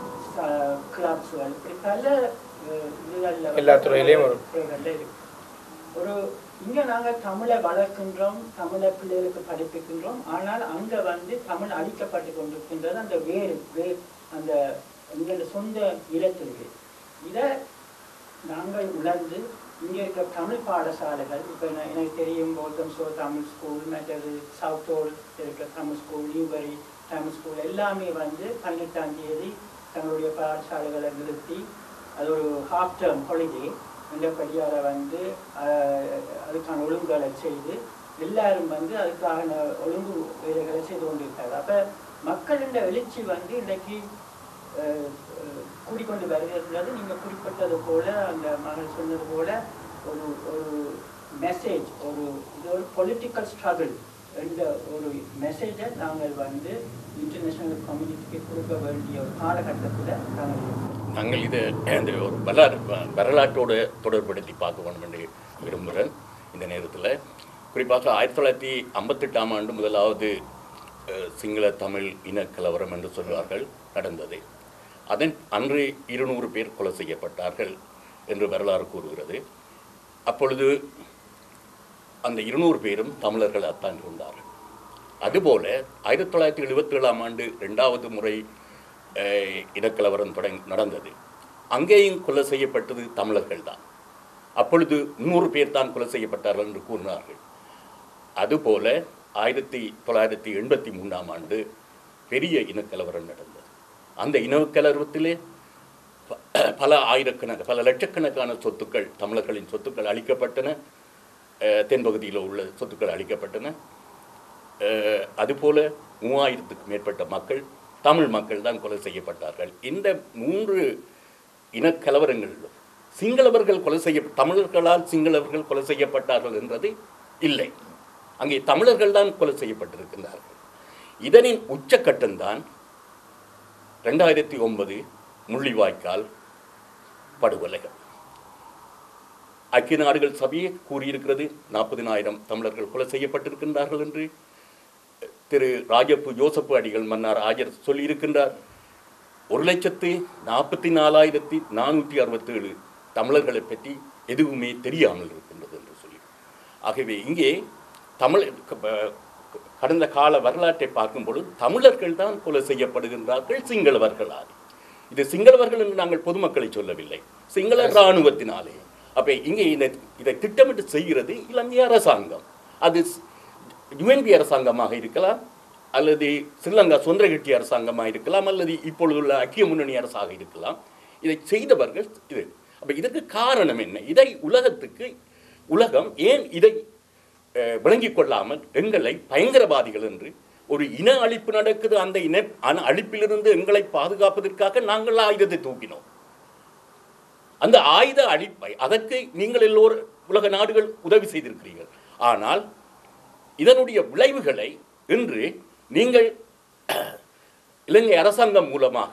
Speaker 4: கிளப்ஸ்கள் இப்படி பல அஹ், இதுகள்ல வந்து
Speaker 1: எல்லா துறையிலையும் ஒரு-
Speaker 4: துறைகள்ல இருக்கு ஒரு இங்க நாங்க தமிழை வளர்க்கின்றோம் தமிழை பிள்ளைகளுக்கு படிப்பிக்கின்றோம் ஆனால் அங்க வந்து தமிழ் அழிக்கப்பட்டு கொண்டிருக்கின்றது அந்த வேறு வே அந்த எங்களோட சொந்த இடத்திற்கு இதை நாங்கள் உணர்ந்து இங்கே இருக்க தமிழ் பாடசாலைகள் இப்போ எனக்கு தெரியும் போத்தம் சோ தமிழ் ஸ்கூல் மற்றது சவுத்தோல் இருக்க Tamil school Newbury Tamil school எல்லாமே வந்து பதினெட்டாம் தேதி தங்களுடைய பாடசாலைகளை நிறுத்தி அது ஒரு ஹாஃப் டேர்ம் ஹாலிடே எந்தபடியால் வந்து ஆஹ், அதுக்கான ஒழுங்குகளை செய்து எல்லாரும் வந்து அதுக்கான ஒழுங்கு வேலைகளை செய்து கொண்டிருக்காங்க அப்போ மக்களின் எழுச்சி வந்து இன்றைக்கு அஹ், அஹ், கூடிக்கொண்டு வருகிறது நீங்கள் குறிப்பிட்டது போல அந்த மகள் சொன்னது போல ஒரு ஒரு மெசேஜ் ஒரு இது ஒரு பொலிட்டிக்கல் ஸ்ட்ரகிள் என்ற ஒரு மெசேஜை நாங்கள் வந்து இன்டர்நேஷனல் கம்யூனிட்டிக்கு கொடுக்க வேண்டிய ஒரு காலகட்டத்தில் நாங்கள் இருக்கோம்
Speaker 3: நாங்கள் இது இந்த ஒரு வரலாறு வரலாற்றோடு தொடர்படுத்தி பார்க்க வேண்டும் என்று விரும்புகிறேன் இந்த நேரத்தில் குறிப்பாக ஆயிரத்தி தொள்ளாயிரத்தி ஐம்பத்தெட்டாம் ஆண்டு முதலாவது அஹ், சிங்கள தமிழ் இனக்கலவரம் என்று சொல்வார்கள் நடந்தது அதன் அன்று இருநூறு பேர் கொலை செய்யப்பட்டார்கள் என்று வரலாறு கூறுகிறது அப்பொழுது அந்த இருநூறு பேரும் தமிழர்களாகத்தான் இருந்தார்கள் அதுபோல ஆயிரத்தி தொள்ளாயிரத்தி எழுபத்தி ஏழாம் ஆண்டு ரெண்டாவது முறை அஹ், இனக்கலவரம் தொடங் நடந்தது அங்கேயும் கொலை செய்யப்பட்டது தமிழர்கள் தான் அப்பொழுது நூறு பேர் தான் கொலை செய்யப்பட்டார்கள் என்று கூறினார்கள் அதுபோல ஆயிரத்தி தொள்ளாயிரத்தி எண்பத்தி மூணாம் ஆண்டு பெரிய இனக்கலவரம் நடந்தது அந்த இனக்கலவரத்திலே ப- பல ஆயிரக்கணக்கு பல லட்சக்கணக்கான சொத்துக்கள் தமிழர்களின் சொத்துக்கள் அளிக்கப்பட்டன அஹ், தென்பகுதியில் உள்ள சொத்துக்கள் அளிக்கப்பட்டன அஹ், அதுபோல மூவாயிரத்துக்கு மேற்பட்ட மக்கள் தமிழ் மக்கள் தான் கொலை செய்யப்பட்டார்கள் இந்த மூன்று இனக்கலவரங்களிலும் சிங்களவர்கள் கொலை செய்ய தமிழர்களால் சிங்களவர்கள் கொலை செய்யப்பட்டார்கள் என்றது இல்லை அங்கே தமிழர்கள் தான் கொலை செய்யப்பட்டிருக்கின்றார்கள் இதனின் உச்சக்கட்டம்தான் ரெண்டாயிரத்தி ஒன்பது முள்ளிவாய்க்கால் படுகொலைகள் ஐக்கிய நாடுகள் சபையே கூறியிருக்கிறது நாற்பதினாயிரம் தமிழர்கள் கொலை செய்யப்பட்டிருக்கின்றார்கள் என்று திரு ராஜப்பு யோசப்பு அடிகள் மன்னார் ஆஜர் சொல்லியிருக்கின்றார் ஒரு லட்சத்து நாற்பத்தி நாலாயிரத்தி நானூற்றி அறுபத்தேழு தமிழர்களை பற்றி எதுவுமே தெரியாமல் இருக்கின்றது என்று சொல்லி ஆகவே இங்கே தமிழ் க- கடந்த கால வரலாற்றை பார்க்கும்பொழுது தமிழர்கள் தான் கொலை செய்யப்படுகின்றார்கள் சிங்களவர்களால் இது சிங்களவர்கள் என்று நாங்கள் பொதுமக்களை சொல்லவில்லை சிங்கள இராணுவத்தினாலே அப்ப இங்கே இதை இதை திட்டமிட்டு செய்கிறது இலங்கை அரசாங்கம் அது யுஎன்பி அரசாங்கமாக இருக்கலாம் அல்லது ஸ்ரீலங்கா சுதந்திர கட்சி அரசாங்கமாக இருக்கலாம் அல்லது இப்பொழுதுள்ள ஐக்கிய முன்னணி அரசாக இருக்கலாம் இதை செய்தவர்கள் இது அப்ப இதற்கு காரணம் என்ன இதை உலகத்துக்கு உலகம் ஏன் இதை அஹ், விளங்கிக் கொள்ளாமல் எங்களை பயங்கரவாதிகள் என்று ஒரு இன அழிப்பு நடக்குது அந்த இன அன அழிப்பிலிருந்து எங்களை பாதுகாப்பதற்காக நாங்கள் ஆயுதத்தை தூக்கினோம் அந்த ஆயுத அழிப்பை அதற்கு நீங்கள் எல்லோரும் உலக நாடுகள் உதவி செய்திருக்கிறீர்கள் ஆனால் இதனுடைய விளைவுகளை இன்று நீங்கள் இலங்கை அரசாங்கம் மூலமாக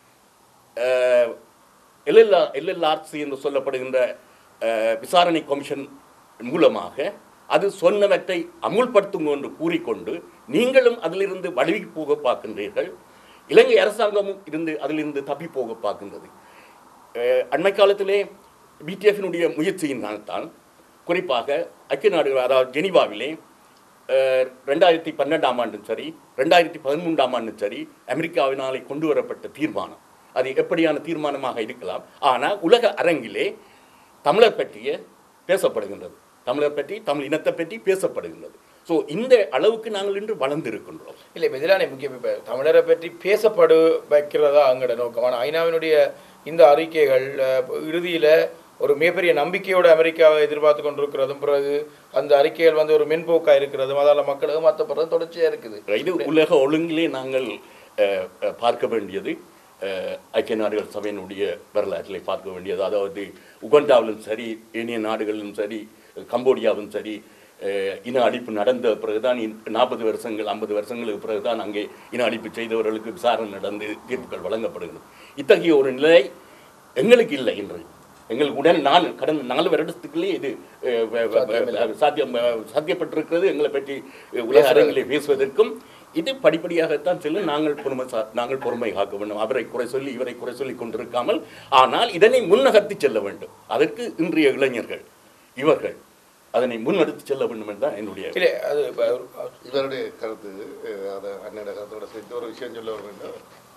Speaker 3: எல்எல்ஆர் எல்எல்ஆர்சி என்று சொல்லப்படுகின்ற அஹ், விசாரணை கமிஷன் மூலமாக அது சொன்னவற்றை அமுல்படுத்தும் என்று கூறிக்கொண்டு நீங்களும் அதிலிருந்து வழுவி போக பார்க்கின்றீர்கள் இலங்கை அரசாங்கமும் இருந்து அதிலிருந்து தப்பி போக பார்க்கின்றது அஹ், அண்மை காலத்திலே பிடிஎஃபினுடைய முயற்சியினால்தான் குறிப்பாக ஐக்கிய நாடுகள் அதாவது ஜெனீவாவிலே அஹ், ரெண்டாயிரத்தி பன்னெண்டாம் ஆண்டும் சரி ரெண்டாயிரத்தி பதிமூன்றாம் ஆண்டும் சரி அமெரிக்காவினாலே கொண்டு வரப்பட்ட தீர்மானம் அது எப்படியான தீர்மானமாக இருக்கலாம் ஆனால் உலக அரங்கிலே தமிழர் பற்றிய பேசப்படுகின்றது தமிழர் பற்றி தமிழ் இனத்தை பற்றி பேசப்படுகின்றது ஸோ இந்த அளவுக்கு நாங்கள் இன்று வளர்ந்திருக்கின்றோம்
Speaker 1: இல்லை இப்போ இதிலான முக்கியம் இப்போ தமிழரை பற்றி பேசப்படு வைக்கிறதா அங்கட நோக்கம் ஆனால் ஐநாவினுடைய இந்த அறிக்கைகள் இறுதியில் ஒரு மிகப்பெரிய நம்பிக்கையோட அமெரிக்காவை எதிர்பார்த்து கொண்டிருக்கிறதும் பிறகு அந்த அறிக்கைகள் வந்து ஒரு மென்போக்கா இருக்கிறதும் அதால் மக்களுக்கு மற்றப்படுறது தொடர்ச்சியாக இருக்குது
Speaker 3: இது உலக ஒழுங்கிலே நாங்கள் அஹ், அஹ், பார்க்க வேண்டியது அஹ், ஐக்கிய நாடுகள் சபையினுடைய வரலாற்றிலே பார்க்க வேண்டியது அதாவது உகண்டாவிலும் சரி ஏனைய நாடுகளிலும் சரி கம்போடியாவும் சரி அஹ், இன அழிப்பு நடந்த பிறகுதான் நாற்பது வருஷங்கள் ஐம்பது வருஷங்களுக்கு பிறகுதான் அங்கே இன அழிப்பு செய்தவர்களுக்கு விசாரணை நடந்து தீர்ப்புகள் வழங்கப்படுகிறது இத்தகைய ஒரு நிலை எங்களுக்கு இல்லை இன்று எங்களுக்கு உடன் நாலு கடந்த நாலு வருடத்துக்குள்ளே இது அஹ், வ- வ- வ- சாத்தியம் அஹ், சாத்தியப்பட்டிருக்கிறது எங்களை பற்றி அஹ், உலக அரங்கிலே பேசுவதற்கும் இது படிப்படியாகத்தான் செல்லும் நாங்கள் பொறுமை சா- நாங்கள் பொறுமை காக்க வேண்டும் அவரை குறை சொல்லி இவரை குறை சொல்லி கொண்டிருக்காமல் ஆனால் இதனை முன்னகர்த்தி செல்ல வேண்டும் அதற்கு இன்றைய இளைஞர்கள் இவர்கள் அதனை முன்னெடுத்து செல்ல வேண்டும் என்றுதான் என்னுடைய
Speaker 1: இல்லை அது இப்ப ஒரு-
Speaker 2: இவருடைய கருத்து அஹ், அதை அண்ணனோட கருத்தோட சேர்த்து ஒரு விஷயம் சொல்ல வேண்டும்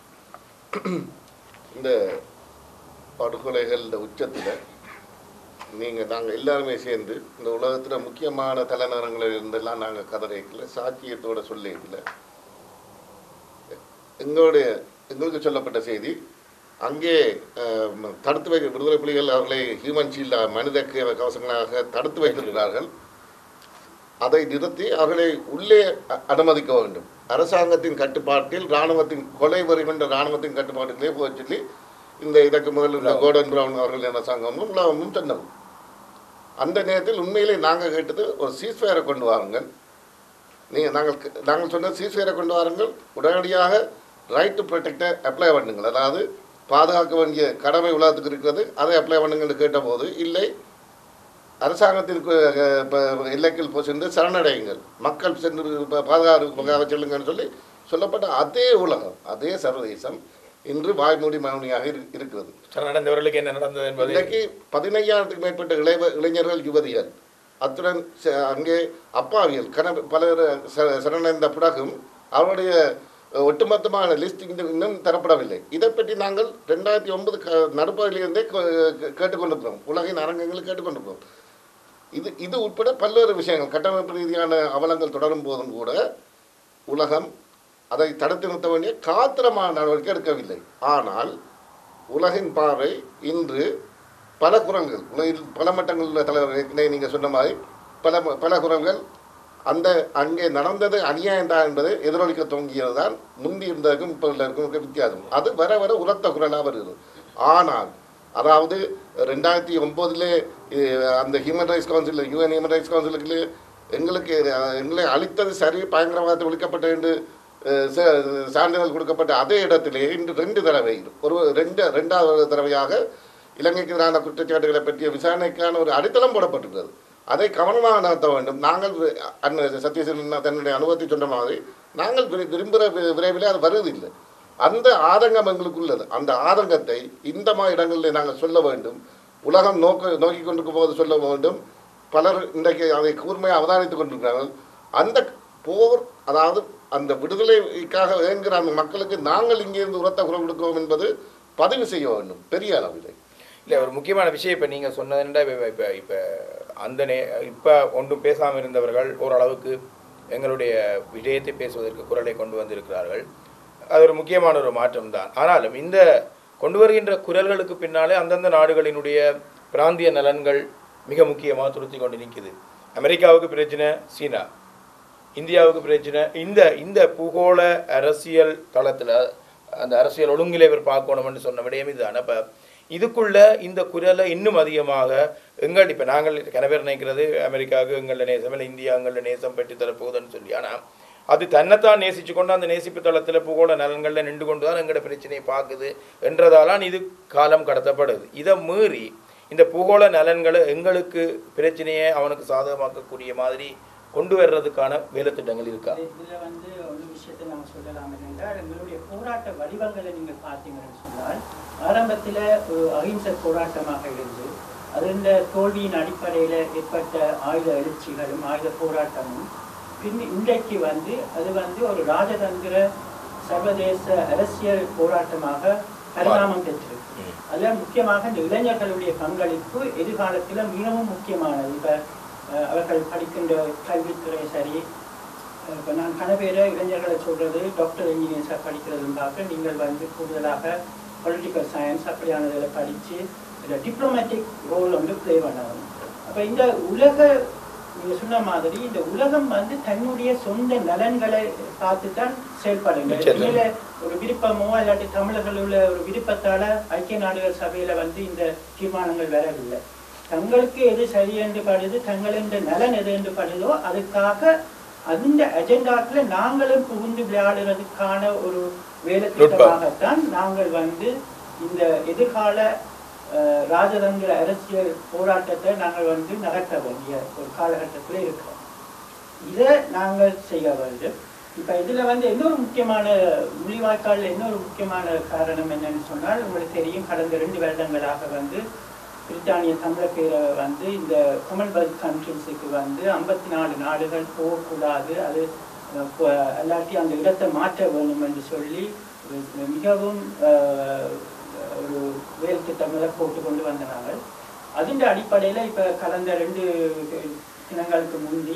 Speaker 2: இந்த படுகொலைகள் இந்த உச்சத்தில் நீங்கள் நாங்கள் எல்லாருமே சேர்ந்து இந்த உலகத்தில் முக்கியமான தலைநகரங்களில் இருந்தெல்லாம் நாங்கள் கதறைக்கல சாட்சியத்தோட சொல்லிக்கல எங்களுடைய எங்களுக்கு சொல்லப்பட்ட செய்தி அங்கே அஹ், ம- தடுத்து வைக்க விடுதலை புலிகள் அவர்களை ஹியூமன் ஷீல்ட் மனித க- கவசங்களாக தடுத்து வைத்திருக்கிறார்கள் அதை நிறுத்தி அவர்களை உள்ளே அ- அனுமதிக்க வேண்டும் அரசாங்கத்தின் கட்டுப்பாட்டில் இராணுவத்தின் கொலை வரி கொண்ட இராணுவத்தின் கட்டுப்பாட்டிலே போக சொல்லி இந்த இதற்கு முதல் இந்த கோடன் பிரவுன் அவர்கள் அரசாங்கமும் உலகமும் சொன்னது அந்த நேரத்தில் உண்மையிலே நாங்கள் கேட்டது ஒரு சீஸ்ஃபயரை கொண்டு வாருங்கள் நீங்கள் நாங்கள் கே- நாங்கள் சொன்ன சீஸ்ஃபயரை கொண்டு வாருங்கள் உடனடியாக ரைட் டு ப்ரொடெக்டை அப்ளை பண்ணுங்கள் அதாவது பாதுகாக்க வேண்டிய கடமை உலகத்துக்கு இருக்கிறது அதை அப்ளை பண்ணுங்கள்னு கேட்டபோது இல்லை அரசாங்கத்திற்கு அஹ், ப- எல்லைக்குள் போய் சென்று சரணடையுங்கள் மக்கள் சென்று ப- பாதுகாப்புக்காக செல்லுங்கன்னு சொல்லி சொல்லப்பட்ட அதே உலகம் அதே சர்வதேசம் இன்று வாய்மூடி மௌனியாக இரு- இருக்கிறது
Speaker 1: நடந்தவர்களுக்கு என்ன நடந்தது என்பது
Speaker 2: இன்றைக்கு பதினையாயிரத்துக்கு மேற்பட்ட இளைவ இளைஞர்கள் யுவதிகள் அத்துடன் ச- அங்கே அப்பாவியல் கன பலர் ச- சரணடைந்த பிறகும் அவருடைய அஹ், ஒட்டுமொத்தமான லிஸ்ட் இன்னும் தரப்படவில்லை இதை பற்றி நாங்கள் ரெண்டாயிரத்தி ஒன்பது க நடுப்பகுதியிலிருந்தே கே- கேட்டுக்கொண்டிருக்கிறோம் உலகின் அரங்கங்களில் கேட்டுக்கொண்டிருக்கிறோம் இது இது உட்பட பல்வேறு விஷயங்கள் கட்டமைப்பு ரீதியான அவலங்கள் தொடரும் போதும் கூட உலகம் அதை தடுத்து நிறுத்த வேண்டிய காத்திரமான நடவடிக்கை எடுக்கவில்லை ஆனால் உலகின் பார்வை இன்று பல குரல்கள் உலகில் பல மட்டங்களில் உள்ள தலைவர் ஏற்கனவே நீங்கள் சொன்ன மாதிரி பல பல குரல்கள் அந்த அங்கே நடந்தது அநியாயம் தான் என்பதை எதிரொலிக்க துவங்கியது தான் முந்தி இருந்ததுக்கும் இப்போ இருக்கும் இருக்க வித்தியாசம் அது வர வர உரத்த குரலாக வருகிறது ஆனால் அதாவது ரெண்டாயிரத்தி ஒம்போதிலே அந்த human rights council UN human rights கவுன்சிலுக்கு எங்களுக்கு அஹ், எங்களை அழித்தது சரி பயங்கரவாதத்தை ஒழிக்கப்பட்ட என்று அஹ், ச- சான்றிதழ் கொடுக்கப்பட்ட அதே இடத்திலே இன்று ரெண்டு தடவை ஒரு ரெண்டு ரெண்டாவது தடவையாக இலங்கைக்கு எதிரான குற்றச்சாட்டுகளை பற்றிய விசாரணைக்கான ஒரு அடித்தளம் போடப்பட்டிருக்கிறது அதை கவனமாக நடத்த வேண்டும் நாங்கள் வி- அண்ணன் சத்யசேன தன்னுடைய அனுபவத்தை சொன்ன மாதிரி நாங்கள் விரு- விரும்புகிற வி- விரைவில் அது வருவதில்லை அந்த ஆதங்கம் எங்களுக்கு உள்ளது அந்த ஆதங்கத்தை இந்த மாதிரி இடங்களில் நாங்கள் சொல்ல வேண்டும் உலகம் நோக்க நோக்கி கொண்டிருக்கும் போது சொல்ல வேண்டும் பலர் இன்றைக்கு அதை கூர்மையாக அவதானித்துக் கொண்டிருக்கிறார்கள் அந்த போர் அதாவது அந்த விடுதலைக்காக வேண்கிற அந்த மக்களுக்கு நாங்கள் இங்கிருந்து உரத்த குரல் கொடுக்கிறோம் என்பது பதிவு செய்ய வேண்டும் பெரிய அளவில்
Speaker 1: இல்லை ஒரு முக்கியமான விஷயம் இப்போ நீங்கள் சொன்னதுண்டா இப்போ இப்போ இப்போ அந்த நே இப்போ ஒன்றும் பேசாமல் இருந்தவர்கள் ஓரளவுக்கு எங்களுடைய விஜயத்தை பேசுவதற்கு குரலை கொண்டு வந்திருக்கிறார்கள் அது ஒரு முக்கியமான ஒரு மாற்றம் தான் ஆனாலும் இந்த கொண்டு வருகின்ற குரல்களுக்கு பின்னாலே அந்தந்த நாடுகளினுடைய பிராந்திய நலன்கள் மிக முக்கியமாக துருத்தி கொண்டு நிற்குது அமெரிக்காவுக்கு பிரச்சனை சீனா இந்தியாவுக்கு பிரச்சனை இந்த இந்த பூகோள அரசியல் தளத்தில் அந்த அரசியல் ஒழுங்கிலே இவர் பார்க்கணும்னு சொன்ன விடயம் இதுதான் அப்போ இதுக்குள்ள இந்த குரலை இன்னும் அதிகமாக எங்கள் இப்போ நாங்கள் கனவேர் நினைக்கிறது அமெரிக்காவுக்கு எங்கள நேசம் இல்லை இந்தியா எங்கள நேசம் பெற்று தரப்போகுதுன்னு சொல்லி ஆனால் அது தன்னைத்தான் நேசிச்சு கொண்டு அந்த நேசிப்பு தளத்தில் பூகோள நலன்களில் நின்று கொண்டு தான் எங்களோட பிரச்சனையை பார்க்குது என்றதாலாம் இது காலம் கடத்தப்படுது இதை மீறி இந்த பூகோள நலன்களை எங்களுக்கு பிரச்சனையை அவனுக்கு சாதகமாக்கக்கூடிய மாதிரி கொண்டு வர்றதுக்கான வேலைத்திட்டங்கள் இருக்கா
Speaker 4: இது- இதுல வந்து ஒரு விஷயத்தை நம்ம சொல்லலாம் என்னென்றால் எங்களுடைய போராட்ட வடிவங்களை நீங்கள் பார்த்தீங்கன்னு சொன்னால் ஆரம்பத்துல ஒரு அகிம்சை போராட்டமாக இருந்து அது இந்த தோல்வியின் அடிப்படையில ஏற்பட்ட ஆயுத எழுச்சிகளும் ஆயுத போராட்டமும் பின் இன்றைக்கு வந்து அது வந்து ஒரு ராஜதந்திர சர்வதேச அரசியல் போராட்டமாக பரிணாமம் பெற்றிருக்கு அதுல முக்கியமாக இந்த இளைஞர்களுடைய பங்களிப்பு எதிர்காலத்துல மிகவும் முக்கியமானது இப்ப அஹ், அவர்கள் படிக்கின்ற கல்வித்துறை சரி இப்போ நான் கனவேற இளைஞர்களை சொல்றது டாக்டர் இன்ஜினியர்ஸாக படிக்கிறதுன்னு பார்க்க நீங்கள் வந்து கூடுதலாக பொலிட்டிக்கல் சயின்ஸ் அப்படியானதில் படித்து இந்த டிப்ளமேட்டிக் ரோல் வந்து ப்ளே பண்ணணும் அப்போ இந்த உலக நீங்கள் சொன்ன மாதிரி இந்த உலகம் வந்து தன்னுடைய சொந்த நலன்களை பார்த்து தான் செயல்படுங்க
Speaker 1: நிச்சயம்.
Speaker 4: இதுல ஒரு விருப்பமோ இல்லாட்டி தமிழர்கள் உள்ள ஒரு விருப்பத்தால ஐக்கிய நாடுகள் சபையில வந்து இந்த தீர்மானங்கள் வரவில்லை தங்களுக்கு எது சரி என்று படுது தங்களின் நலன் எது என்று படுதோ அதுக்காக அந்த அஜெண்டாக்களை நாங்களும் புகுந்து விளையாடுறதுக்கான ஒரு வேலை திட்டமாகத்தான் நாங்கள் வந்து இந்த எதிர்கால அஹ், ராஜதந்திர அரசியல் போராட்டத்தை நாங்கள் வந்து நகர்த்த வேண்டிய ஒரு காலகட்டத்தில் இருக்கிறோம் இதை நாங்கள் செய்ய வேண்டும் இப்போ இதில் வந்து இன்னொரு முக்கியமான முள்ளிவாய்க்காலில் இன்னொரு முக்கியமான காரணம் என்னன்னு சொன்னால் உங்களுக்கு தெரியும் கடந்த ரெண்டு வருடங்களாக வந்து பிரித்தானிய தமிழர் பேரவை வந்து இந்த காமன்வெல்த் கண்ட்ரிஸுக்கு வந்து ஐம்பத்தி நாலு நாடுகள் போகக்கூடாது அது அஹ், ப- அல்லாட்டி அந்த இடத்தை மாற்ற வேணும் என்று சொல்லி ஒரு மிகவும் அஹ், ஒரு வேல் திட்டங்களை போட்டு கொண்டு வந்தனாங்க அதின் அடிப்படையில் இப்போ கடந்த ரெண்டு தினங்களுக்கு முந்தி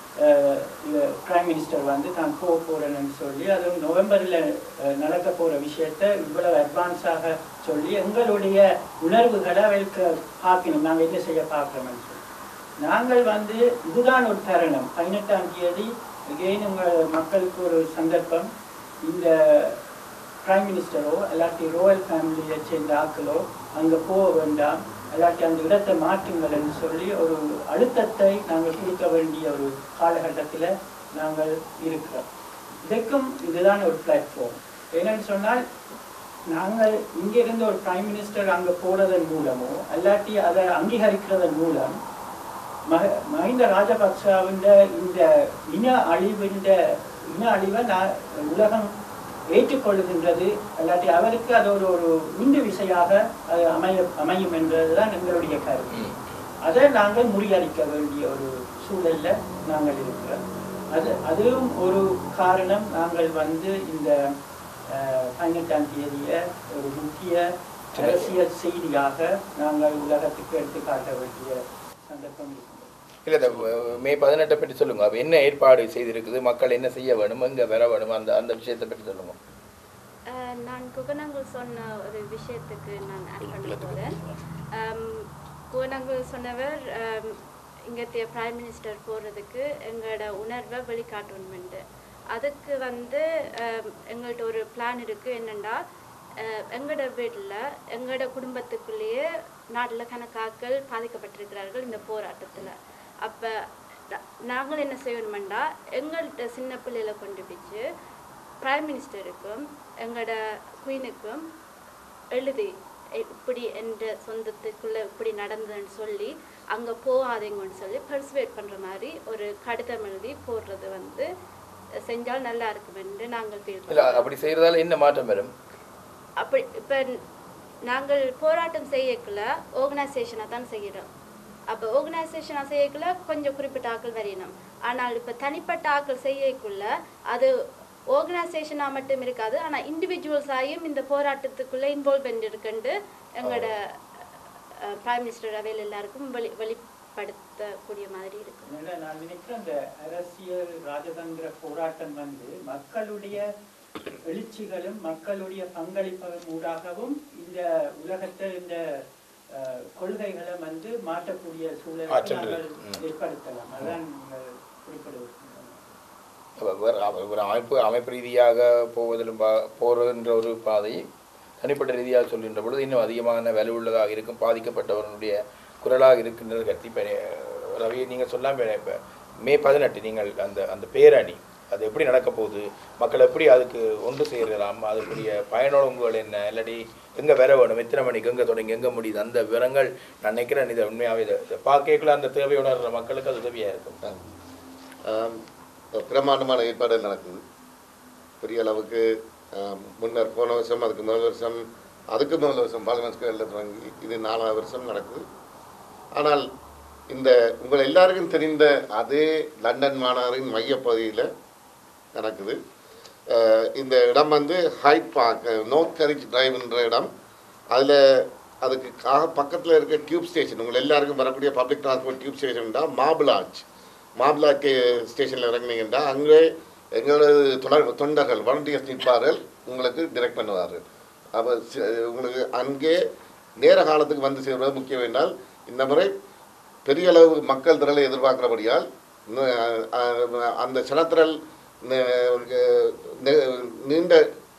Speaker 4: பிரைம் மினிஸ்டர் வந்து தான் போக போறேன்னு சொல்லி அதுவும் நவம்பரில் நடக்க போற விஷயத்த இவ்வளவு அட்வான்ஸாக சொல்லி எங்களுடைய உணர்வுகளை அவருக்கு பார்க்கணும் நாங்கள் என்ன செய்ய பார்க்குறோம்னு சொல்லி நாங்கள் வந்து இதுதான் ஒரு தருணம் பதினெட்டாம் தேதி again உங்கள் மக்களுக்கு ஒரு சந்தர்ப்பம் இந்த பிரைம் மினிஸ்டரோ இல்லாட்டி ரோயல் ஃபேமிலியை சேர்ந்த ஆக்களோ அங்கே போக வேண்டாம் இல்லாட்டி அந்த இடத்தை மாற்றுங்கள் என்று சொல்லி ஒரு அழுத்தத்தை நாங்கள் கொடுக்க வேண்டிய ஒரு காலகட்டத்தில் நாங்கள் இருக்கிறோம் இதற்கும் இதுதான் ஒரு பிளாட்ஃபார்ம் என்னன்னு சொன்னால் நாங்கள் இங்கிருந்து ஒரு பிரைம் மினிஸ்டர் அங்கே போறதன் மூலமோ அல்லாட்டி அதை அங்கீகரிக்கிறதன் மூலம் மஹ- மஹிந்த ராஜபக்சவின் இந்த இன அழிவின் இன அழிவை நான் உலகம் ஏற்றுக்கொள்கின்றது அல்லாட்டி அவருக்கு அது ஒரு ஒரு உண்டு விசையாக அது அமைய அமையும் என்பதுதான் எங்களுடைய கருத்து அதை நாங்கள் முறியடிக்க வேண்டிய ஒரு சூழல்ல நாங்கள் இருக்கிறோம் அது அதுவும் ஒரு காரணம் நாங்கள் வந்து இந்த அஹ், பதினெட்டாம் தேதியை ஒரு முக்கிய அரசியல் செய்தியாக நாங்கள் உலகத்துக்கு எடுத்து காட்ட வேண்டிய சந்தர்ப்பம் இருக்கிறது
Speaker 1: இல்லை இந்த அஹ், மே பதினெட்டை பற்றி சொல்லுங்க அப்போ என்ன ஏற்பாடு செய்திருக்குது மக்கள் என்ன செய்ய வேணும் எங்கே வர வேணும் அந்த அந்த விஷயத்தை பற்றி சொல்லுங்க
Speaker 7: அஹ் நான் குகனங்கள் சொன்ன ஒரு விஷயத்துக்கு நான் ஆட் பண்ண போகிறேன் குகனங்கள் சொன்னவர் இங்கத்திய பிரைம் மினிஸ்டர் போகிறதுக்கு எங்களோட உணர்வை வெளிக்காட்டணுமெண்டு அதுக்கு வந்து அஹ், எங்கள்ட்ட ஒரு பிளான் இருக்குது என்னென்னா எங்களோட வீட்டில் எங்களோட குடும்பத்துக்குள்ளேயே நாட்டில் கணக்காக்கள் பாதிக்கப்பட்டிருக்கிறார்கள் இந்த போராட்டத்தில் அப்போ நாங்கள் என்ன செய்யணுமெண்டா எங்கள்கிட்ட சின்ன பிள்ளைகளை கொண்டு போச்சு பிரைம் மினிஸ்டருக்கும் எங்களோட குயினுக்கும் எழுதி "இ- இப்படி என்ற சொந்தத்துக்குள்ள இப்படி நடந்ததுன்னு சொல்லி அங்கே போகாதீங்கன்னு சொல்லி பர்சுவேட் பண்ணுற மாதிரி ஒரு கடிதம் எழுதி போடுறது வந்து செஞ்சால் நல்லா இருக்கும் என்று நாங்கள் ஃபீல்
Speaker 1: இல்லை அப்படி செய்கிறதால என்ன மாற்றம் வரும்
Speaker 7: அப்படி இப்போ நாங்கள் போராட்டம் செய்யக்குள்ள ஆர்கனைசேஷனாக தான் செய்கிறோம் அப்போ ஆர்கனைசேஷனாக செய்யக்குள்ள கொஞ்சம் குறிப்பிட்ட ஆட்கள் வரையணும் ஆனால் இப்போ தனிப்பட்ட ஆட்கள் செய்யக்குள்ள அது ஆர்கனைசேஷனாக மட்டும் இருக்காது ஆனால் இண்டிவிஜுவல்ஸாயும் இந்த போராட்டத்துக்குள்ளே இன்வால்வ்மெண்ட் இருக்குன்னு எங்களோட பிரைம் மினிஸ்டர் அவையில் எல்லாருக்கும் வெளி வெளிப்படுத்தக்கூடிய மாதிரி இருக்கும்
Speaker 4: அதனால நான் நினைக்கிறேன் இந்த அரசியல் ராஜதந்திர போராட்டம் வந்து மக்களுடைய எழுச்சிகளும் மக்களுடைய பங்களிப்பு ஊடாகவும் இந்த உலகத்தை இந்த அஹ், கொள்கைகளை வந்து மாற்றக்கூடிய சூழலை
Speaker 1: ஆற்றல்
Speaker 4: நாங்கள்
Speaker 1: இருக்கு. ம்.
Speaker 4: ஏற்படுத்தலாம் அதான் நீங்கள் குறிப்பிடுவது
Speaker 1: அப்ப வேற அவ- ஒரு அமைப்பு அமைப்பு ரீதியாக போவதிலும் பா- போகின்ற ஒரு பாதை தனிப்பட்ட ரீதியாக சொல்கின்ற பொழுது இன்னும் அதிகமான வலுவுள்ளதாக இருக்கும் பாதிக்கப்பட்டவர்களுடைய குரலாக இருக்கின்றது கருத்து இப்போ ரவி நீங்கள் சொல்லாம இப்போ மே பதினெட்டு நீங்கள் அந்த அந்த பேரணி அது எப்படி நடக்க போகுது மக்கள் எப்படி அதுக்கு ஒன்று சேரலாம் அதுக்குரிய பயனுங்கள் என்ன இல்லாட்டி எங்கே வர வேணும் எத்தனை மணிக்கு எங்கே தொடங்கி எங்கே முடியுது அந்த விவரங்கள் நான் நினைக்கிறேன் இதை உண்மையாகவே இதை இதை பார்க்கல அந்த தேவையுணர்ற மக்களுக்கு அது உதவியாக இருக்கும்
Speaker 2: ஆம், பிரமாண்டமான ஏற்பாடு நடக்குது பெரிய அளவுக்கு ஆம், முன்னர் போன வருஷம் அதுக்கு முதல் வருஷம் அதுக்கு முதல் வருஷம் பார்லிமெண்ட் ஸ்கொயரில் தொடங்கி இது நாலாவது வருஷம் நடக்குது ஆனால் இந்த உங்கள் எல்லாருக்கும் தெரிந்த அதே லண்டன் மாநகரின் மையப்பகுதியில் நடக்குது அஹ், இந்த இடம் வந்து ஹைட் பார்க் நோர்த் கரிச் டிரைவ்ன்ற இடம் அதில் அதுக்கு காக பக்கத்தில் இருக்க டியூப் ஸ்டேஷன் உங்கள் எல்லாருக்கும் வரக்கூடிய பப்ளிக் டிரான்ஸ்போர்ட் டியூப் ஸ்டேஷன் தான் மாபிளாஜ் மாபிளாஜ் ஸ்டேஷனில் இறங்குனீங்கன்னா அங்கே எங்களது தொடர் தொண்டர்கள் வாலண்டியர்ஸ் நிற்பார்கள் உங்களுக்கு டிரெக்ட் பண்ணுவார்கள் அப்போ உங்களுக்கு அங்கே நேர காலத்துக்கு வந்து சேர்வது முக்கியம் என்றால் இந்த முறை பெரிய அளவு மக்கள் திரளை எதிர்பார்க்கிறபடியால் ந- அஹ் அந்த சனத்திரல் ந- நெ- நீண்ட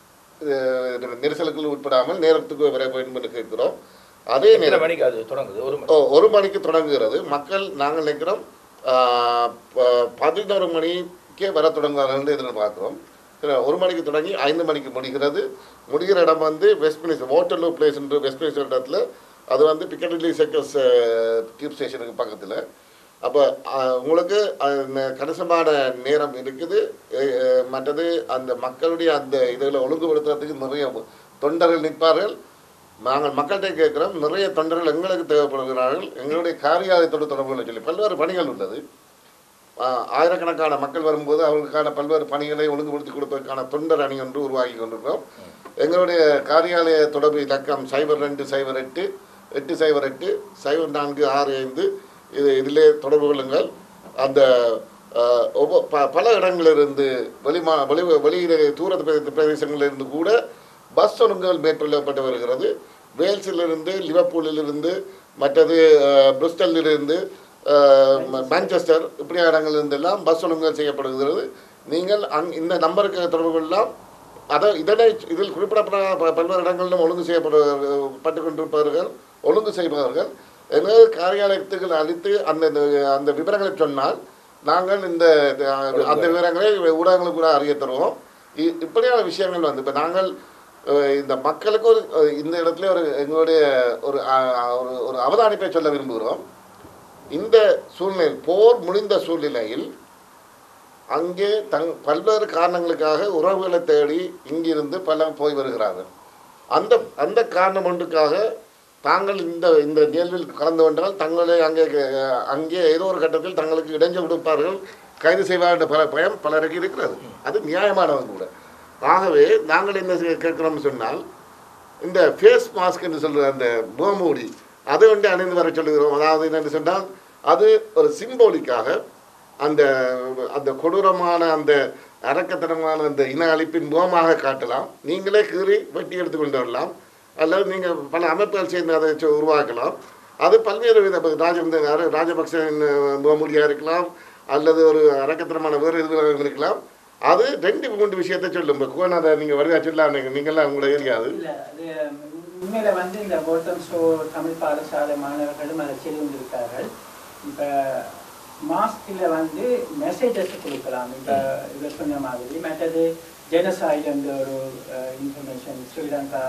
Speaker 2: அஹ், நெரிசலுக்குள் உட்படாமல் நேரத்துக்கு வர வேண்டும் என்று கேட்கிறோம் அதே
Speaker 1: எத்தனை
Speaker 2: நேரம்
Speaker 1: மணிக்கு அது தொடங்குது ஒரு மணி
Speaker 2: ஓ, ஒரு மணிக்கு தொடங்குகிறது மக்கள் நாங்கள் நினைக்கிறோம் ஆஹ், ப- பதினோரு மணிக்கே வர தொடங்குவார்கள் என்று எதிர்பார்க்கிறோம் சரி, ஒரு மணிக்கு தொடங்கி ஐந்து மணிக்கு முடிகிறது முடிகிற இடம் வந்து வெஸ்ட்மினிஸ்டர் வாட்டர்லூ பிளேஸ் என்று வெஸ்ட்மினிஸ்டர் இடத்துல அது வந்து பிக்கடிலி சர்க்கஸ் டியூப் ஸ்டேஷனுக்கு பக்கத்தில் அப்போ உங்களுக்கு அஹ், ந- கணிசமான நேரம் இருக்குது எ- எ- மற்றது அந்த மக்களுடைய அந்த இதில் ஒழுங்குபடுத்துறதுக்கு நிறைய தொண்டர்கள் நிற்பார்கள் நாங்கள் மக்கள்கிட்ட கேட்குறோம் நிறைய தொண்டர்கள் எங்களுக்கு தேவைப்படுகிறார்கள் எங்களுடைய காரியாலயத்தோடு தொடர்புகளை சொல்லி பல்வேறு பணிகள் உள்ளது ஆஹ் ஆயிரக்கணக்கான மக்கள் வரும்போது அவர்களுக்கான பல்வேறு பணிகளை ஒழுங்குபடுத்தி கொடுப்பதற்கான தொண்டர் அணி ஒன்று உருவாக்கி கொண்டிருக்கிறோம் எங்களுடைய காரியாலய தொடர்பு இலக்கம் சைபர் ரெண்டு சைபர் எட்டு எட்டு சைபர் எட்டு சைபர் நான்கு ஆறு ஐந்து இது இதிலே தொடர்பு கொள்ளுங்கள் அந்த ஆஹ், ஒவ்வொ- ப பல இடங்களிலிருந்து வெளிமா வெளி வெளியில தூர பிரதே- பிரதேசங்களிலிருந்து கூட பஸ் ஒழுங்குகள் மேற்கொள்ளப்பட்டு வருகிறது வேல்ஸிலிருந்து லிவர்பூலிலிருந்து மற்றது ஆஹ், பிரிஸ்டலிலிருந்து ஆஹ், ம- மான்செஸ்டர் இப்படியான இடங்களிலிருந்தெல்லாம் பஸ் ஒழுங்குகள் செய்யப்படுகிறது நீங்கள் அங் இந்த நம்பருக்கு தொடர்பு கொள்ளலாம் அதை இதனை இதில் குறிப்பிடப்பட்ட ப- பல்வேறு இடங்களிலும் ஒழுங்கு செய்யப்படு பட்டு கொண்டிருப்பவர்கள் ஒழுங்கு செய்பவர்கள் எங்களது காரியாலயத்துக்கு அளித்து அந்த அந்த விவரங்களை சொன்னால் நாங்கள் இந்த அந்த விவரங்களை ஊடகங்களுக்கு கூட அறிய தருவோம் இ- இப்படியான விஷயங்கள் வந்து இப்போ நாங்கள் அஹ், இந்த மக்களுக்கு ஒரு அஹ், இந்த இடத்துல ஒரு எங்களுடைய ஒரு அஹ், ஒரு ஒரு அவதானிப்பை சொல்ல விரும்புகிறோம் இந்த சூழ்நிலை போர் முடிந்த சூழ்நிலையில் அங்கே தங் பல்வேறு காரணங்களுக்காக உறவுகளை தேடி இங்கிருந்து பலர் போய் வருகிறார்கள் அந்த அந்த காரணம் ஒன்றுக்காக தாங்கள் இந்த இந்த நிகழ்வில் கலந்து கொண்டால் தங்களை அங்கே அங்கே ஏதோ ஒரு கட்டத்தில் தங்களுக்கு இடைஞ்சல் கொடுப்பார்கள் கைது செய்வார் என்ற பல பயம் பலருக்கு இருக்கிறது அது நியாயமானவங்க கூட ஆகவே நாங்கள் என்ன செய்ய- கேட்கிறோம்னு சொன்னால் இந்த ஃபேஸ் மாஸ்க் என்று சொல்கிற அந்த முகமூடி அதை வந்து அணிந்து வர சொல்லுகிறோம் அதாவது என்னென்னு சொன்னால் அது ஒரு சிம்போலிக்காக அந்த அந்த கொடூரமான அந்த அரக்கத்தனமான அந்த இன அழிப்பின் முகமாக காட்டலாம் நீங்களே கீறி வெட்டி எடுத்து கொண்டு வரலாம் அல்லது நீங்கள் பல அமைப்புகள் சேர்ந்து அதை சொ- உருவாக்கலாம் அது பல்வேறு வித இப்ப ராஜ ராஜ- ராஜபக்சவின் முகமூடியாக இருக்கலாம் அல்லது ஒரு அரக்கத்தனமான வேறு இதுவாக இருக்கலாம் அது ரெண்டு மூன்று விஷயத்தை சொல்லும் இப்போ கோனாதை நீங்கள் வருகா சொல்லலாம் நீங்கள்லாம் உங்களை ஏரியாது
Speaker 4: இல்ல அது உண்மையில வந்து இந்த கோத்தம் ஷோ தமிழ் பாடசாலை மாணவர்களும் அதை செய்து கொண்டிருக்கார்கள் இப்ப மாஸ்கில் வந்து மெசேஜஸ் கொடுக்கலாம் இப்ப இவர் சொன்ன மாதிரி மற்றது ஜெனசாய்டு என்ற ஒரு information Sri Lanka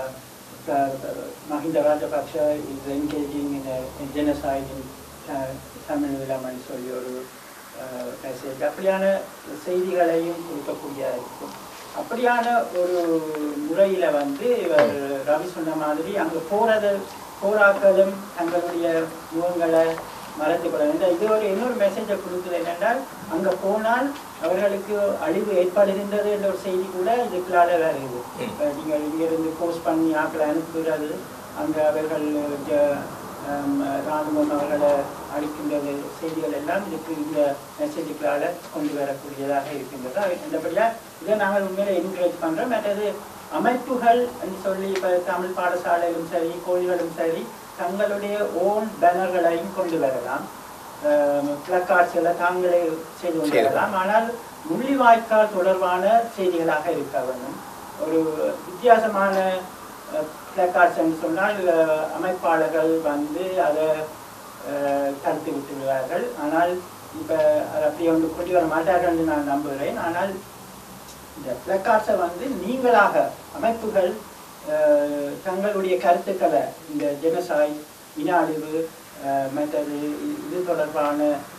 Speaker 4: Mahinda Rajapaksa is engaging in genocide in Tamil விழாமன்னு சொல்லி ஒரு மெசேஜ் அப்படியான செய்திகளையும் கொடுக்கக்கூடியதாக இருக்கும் அப்படியான ஒரு முறையில வந்து இவர் ரவி சொன்ன மாதிரி அங்க போறது போராக்களும் தங்களுடைய முகங்களை மறந்து கொள்ள வேண்டும் இது ஒரு இன்னொரு மெசேஜை கொடுக்குது என்னென்றால் அங்க போனால் அவர்களுக்கு அழிவு ஏற்படுகின்றது என்ற ஒரு செய்தி கூட இதுக்குள்ளால வருது இப்ப நீங்கள் இங்கிருந்து போஸ்ட் பண்ணி ஆக்களை அனுப்புகிறது அங்க அவர்கள் ஜ- ஹம், ராணுவம் அவர்களை அளிக்கின்றது செய்திகள் எல்லாம் இதுக்கு இந்த மெசேஜுக்களால் கொண்டு வரக்கூடியதாக இருக்கின்றது அது நல்லபடியாக இதை நாங்கள் உண்மையில என்கரேஜ் பண்ணுறோம் மற்றது அமைப்புகள் என்று சொல்லி இப்போ தமிழ் பாடசாலையிலும் சரி கோயில்களும் சரி தங்களுடைய ஓன் பேனர்களையும் கொண்டு வரலாம் பிளக்கார்ட்ஸ்களை தாங்களே செய்து கொண்டு
Speaker 1: செய்து.
Speaker 4: வரலாம் ஆனால் முள்ளிவாய்க்கால் தொடர்பான செய்திகளாக இருக்க வேண்டும் ஒரு வித்தியாசமான பிளக்கார்ட்ஸ் என்று சொன்னால் அஹ், அமைப்பாளர்கள் வந்து அதை அஹ், தடுத்து விட்டு விடுவார்கள் ஆனால் இப்போ அதை அப்படி ஒன்று கொண்டு வர மாட்டார்கள் என்று நான் நம்புகிறேன் ஆனால் இந்த பிளக்கார்ட்ஸை வந்து நீங்களாக அமைப்புகள் அஹ், தங்களுடைய கருத்துக்களை இந்த ஜெனசாய் இன அழிவு அஹ், மற்றது இ- இது தொடர்பான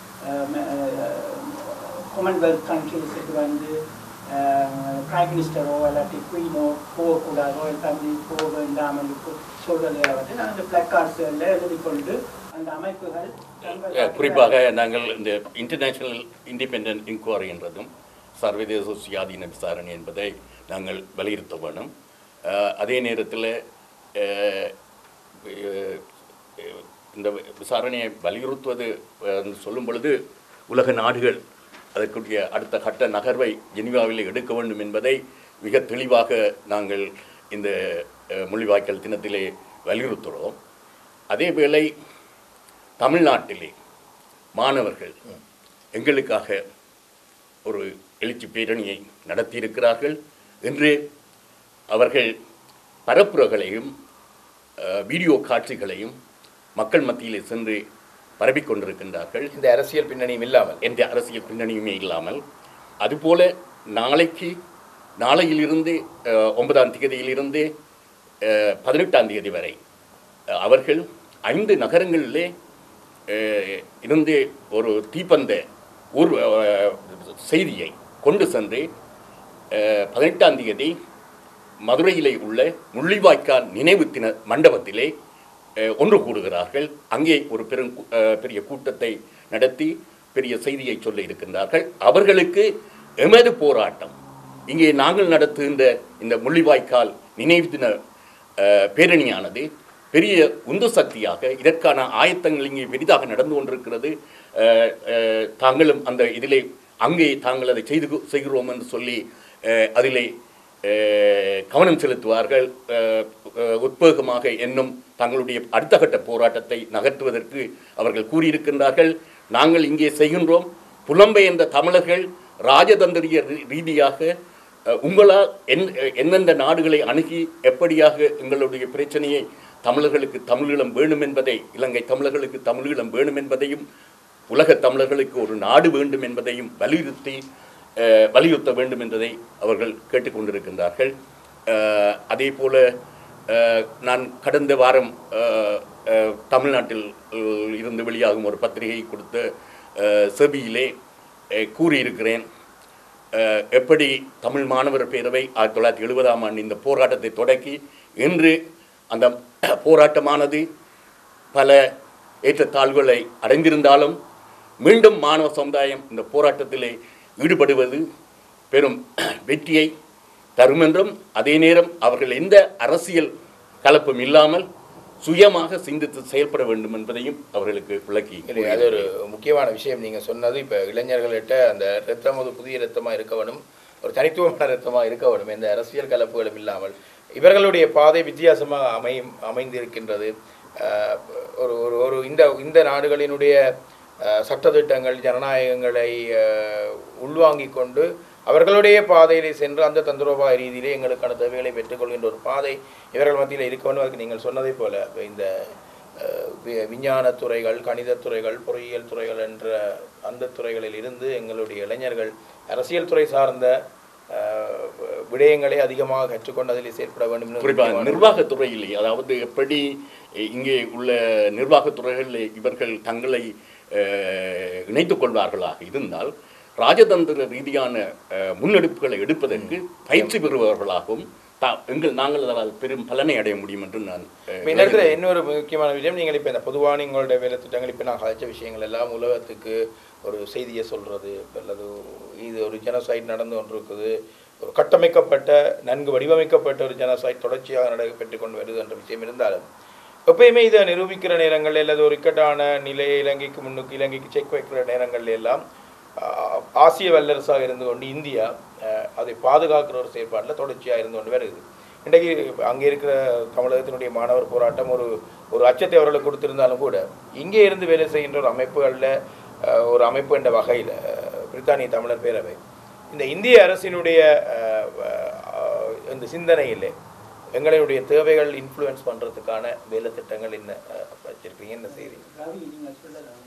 Speaker 4: காமன்வெல்த் கண்ட்ரிஸுக்கு வந்து பிரைம் மினிஸ்டரோ இல்லாட்டி குயினோ போகக்கூடாது ராயல் ஃபேமிலி போக வேண்டாமல் சொல்றதை வந்து நான் இந்த பிளக்கார்ட்ஸில் எழுதி கொண்டு அந்த அமைப்புகள் தங்கள்
Speaker 3: அஹ், குறிப்பாக நாங்கள் இந்த இன்டர்நேஷனல் இண்டிபெண்டன்ட் இன்கொயரி என்றதும் சர்வதேச சுயாதீன விசாரணை என்பதை நாங்கள் வலியுறுத்த வேணும் அஹ், அதே நேரத்தில் அஹ், அஹ், இந்த விசாரணையை வலியுறுத்துவது அஹ், என்று சொல்லும் பொழுது உலக நாடுகள் அதற்குரிய அடுத்த கட்ட நகர்வை ஜெனீவாவில் எடுக்க வேண்டும் என்பதை மிக தெளிவாக நாங்கள் இந்த அஹ், முள்ளிவாய்க்கால் தினத்திலே வலியுறுத்துகிறோம் அதேவேளை தமிழ்நாட்டிலே மாணவர்கள் எங்களுக்காக ஒரு எழுச்சி பேரணியை நடத்தியிருக்கிறார்கள் என்று அவர்கள் பரப்புரைகளையும் அஹ், வீடியோ காட்சிகளையும் மக்கள் மத்தியிலே சென்று பரப்பிக் கொண்டிருக்கின்றார்கள்
Speaker 1: இந்த அரசியல் பின்னணியும் இல்லாமல்
Speaker 3: எந்த அரசியல் பின்னணியுமே இல்லாமல் அதுபோல நாளைக்கு நாளையிலிருந்து அஹ், ஒன்பதாம் தேதியிலிருந்து அஹ், பதினெட்டாம் தேதி வரை அஹ், அவர்கள் ஐந்து நகரங்களிலே அஹ், இருந்து ஒரு தீப்பந்த ஊர் அஹ், செய்தியை கொண்டு சென்று அஹ், பதினெட்டாம் தேதி மதுரையிலே உள்ள முள்ளிவாய்க்கால் நினைவு தின மண்டபத்திலே அஹ், ஒன்று கூடுகிறார்கள் அங்கே ஒரு பெரும் கூ- அஹ், பெரிய கூட்டத்தை நடத்தி பெரிய செய்தியை சொல்ல இருக்கின்றார்கள் அவர்களுக்கு எமது போராட்டம் இங்கே நாங்கள் நடத்துகின்ற இந்த முள்ளிவாய்க்கால் நினைவு தின அஹ், பேரணியானது பெரிய உந்து சக்தியாக இதற்கான ஆயத்தங்கள் இங்கே பெரிதாக நடந்து கொண்டிருக்கிறது அஹ், அஹ், தாங்களும் அந்த இதிலே அங்கே தாங்கள் அதை செய்து கொ- செய்கிறோம் என்று சொல்லி அஹ், அதிலே அஹ், கவனம் செலுத்துவார்கள் அஹ், அஹ், உத்வேகமாக என்னும் தங்களுடைய அடுத்த கட்ட போராட்டத்தை நகர்த்துவதற்கு அவர்கள் கூறியிருக்கின்றார்கள் நாங்கள் இங்கே செய்கின்றோம் புலம்பெயர்ந்த தமிழர்கள் ராஜதந்திரிய ரீ- ரீதியாக அஹ், உங்களால் என் எந்தெந்த நாடுகளை அணுகி எப்படியாக எங்களுடைய பிரச்சனையை தமிழர்களுக்கு தமிழீழம் வேணும் என்பதை இலங்கை தமிழர்களுக்கு தமிழீழம் வேணும் என்பதையும் உலகத் தமிழர்களுக்கு ஒரு நாடு வேண்டும் என்பதையும் வலியுறுத்தி அஹ், வலியுறுத்த வேண்டும் என்பதை அவர்கள் கேட்டுக்கொண்டிருக்கின்றார்கள் அஹ், அதே போல அஹ், நான் கடந்த வாரம் அஹ், அஹ், தமிழ்நாட்டில் அஹ், இருந்து வெளியாகும் ஒரு பத்திரிகை கொடுத்த அஹ், செபியிலே அஹ், கூறியிருக்கிறேன் அஹ், எப்படி தமிழ் மாணவர் பேரவை ஆயிரத்தி தொள்ளாயிரத்தி எழுபதாம் ஆண்டு இந்த போராட்டத்தை தொடக்கி இன்று அந்த போராட்டமானது பல ஏற்றத்தாழ்வுகளை அடைந்திருந்தாலும் மீண்டும் மாணவ சமுதாயம் இந்த போராட்டத்திலே ஈடுபடுவது பெரும் வெற்றியை தரும் என்றும் அதே நேரம் அவர்கள் எந்த அரசியல் கலப்பும் இல்லாமல் சுயமாக சிந்தித்து செயல்பட வேண்டும் என்பதையும் அவர்களுக்கு விளக்கி
Speaker 1: இல்லை அது ஒரு முக்கியமான விஷயம் நீங்கள் சொன்னது இப்போ இளைஞர்கள்கிட்ட அந்த ரத்தம் ஒரு புதிய ரத்தமாக இருக்க வேணும் ஒரு தனித்துவமான ரத்தமாக இருக்க வேணும் எந்த அரசியல் கலப்புகளும் இல்லாமல் இவர்களுடைய பாதை வித்தியாசமாக அமையும் அமைந்திருக்கின்றது அஹ், ஒரு ஒரு ஒரு இந்த இந்த நாடுகளினுடைய அஹ், சட்டதிட்டங்கள் ஜனநாயகங்களை அஹ், உள்வாங்கிக் கொண்டு அவர்களுடைய பாதையிலே சென்று அந்த தந்திரோபாய ரீதியிலே எங்களுக்கான தேவைகளை பெற்றுக்கொள்கின்ற ஒரு பாதை இவர்கள் மத்தியில் இருக்க வேண்டும் அதுக்கு நீங்கள் சொன்னதைப் போல இந்த அஹ், வி- விஞ்ஞானத் துறைகள் கணிதத் துறைகள் பொறியியல் துறைகள் என்ற அந்த துறைகளில் இருந்து எங்களுடைய இளைஞர்கள் அரசியல் துறை சார்ந்த அஹ், விடயங்களை அதிகமாக கற்றுக்கொண்டு அதில் செயற்பட வேண்டும் என்று
Speaker 3: குறிப்பாக
Speaker 1: முக்கியமான-
Speaker 3: நிர்வாகத்துறையிலே அதாவது எப்படி அஹ், இங்கே உள்ள நிர்வாகத்துறைகளில் இவர்கள் தங்களை அஹ், இணைத்துக் கொள்வார்களாக இருந்தால் ராஜதந்திர ரீதியான அஹ், முன்னெடுப்புகளை எடுப்பதற்கு பயிற்சி பெறுபவர்களாகவும் தா- எங்கள் நாங்கள் அதனால் பெரும் பலனை அடைய முடியும் என்று நான் அஹ்,
Speaker 1: இப்ப இந்த இடத்துல இன்னொரு முக்கியமான விஷயம் நீங்கள் இப்போ இந்த பொதுவான எங்களுடைய வேலை திட்டங்கள் இப்போ நான் கதைச்ச விஷயங்கள் எல்லாம் உலகத்துக்கு ஒரு செய்தியை சொல்றது அல்லது இது ஒரு ஜெனசைட் நடந்து கொண்டிருக்குது ஒரு கட்டமைக்கப்பட்ட நன்கு வடிவமைக்கப்பட்ட ஒரு ஜெனசைட் தொடர்ச்சியாக நடைபெற்று கொண்டு வருது என்ற விஷயம் இருந்தாலும் எப்பயுமே இதை நிரூபிக்கிற நேரங்கள் அல்லது ஒரு இக்கட்டான நிலையை இலங்கைக்கு முன்னுக்கு இலங்கைக்கு செக் வைக்கிற நேரங்கள்ல எல்லாம் ஆஹ், ஆசிய வல்லரசாக இருந்து கொண்டு இந்தியா ஆஹ், அதை பாதுகாக்கிற ஒரு செயற்பாட்டில் தொடர்ச்சியாக இருந்து கொண்டு வருது இன்றைக்கு அங்கே இருக்கிற தமிழகத்தினுடைய மாணவர் போராட்டம் ஒரு ஒரு அச்சத்தை அவர்களுக்கு கொடுத்திருந்தாலும் கூட இங்கே இருந்து வேலை செய்கின்ற ஒரு அமைப்புகளில் அஹ், ஒரு அமைப்பு என்ற வகையில் பிரித்தானிய தமிழர் பேரவை இந்த இந்திய அரசினுடைய அஹ், அஹ், இந்த சிந்தனையிலே எங்களுடைய தேவைகள் இன்ஃப்ளூயன்ஸ் பண்ணுறதுக்கான வேலை திட்டங்கள் என்ன அஹ், வச்சிருக்கீங்க என்ன செய்றீங்க
Speaker 4: ரவி நீங்கள் சொல்லலாம்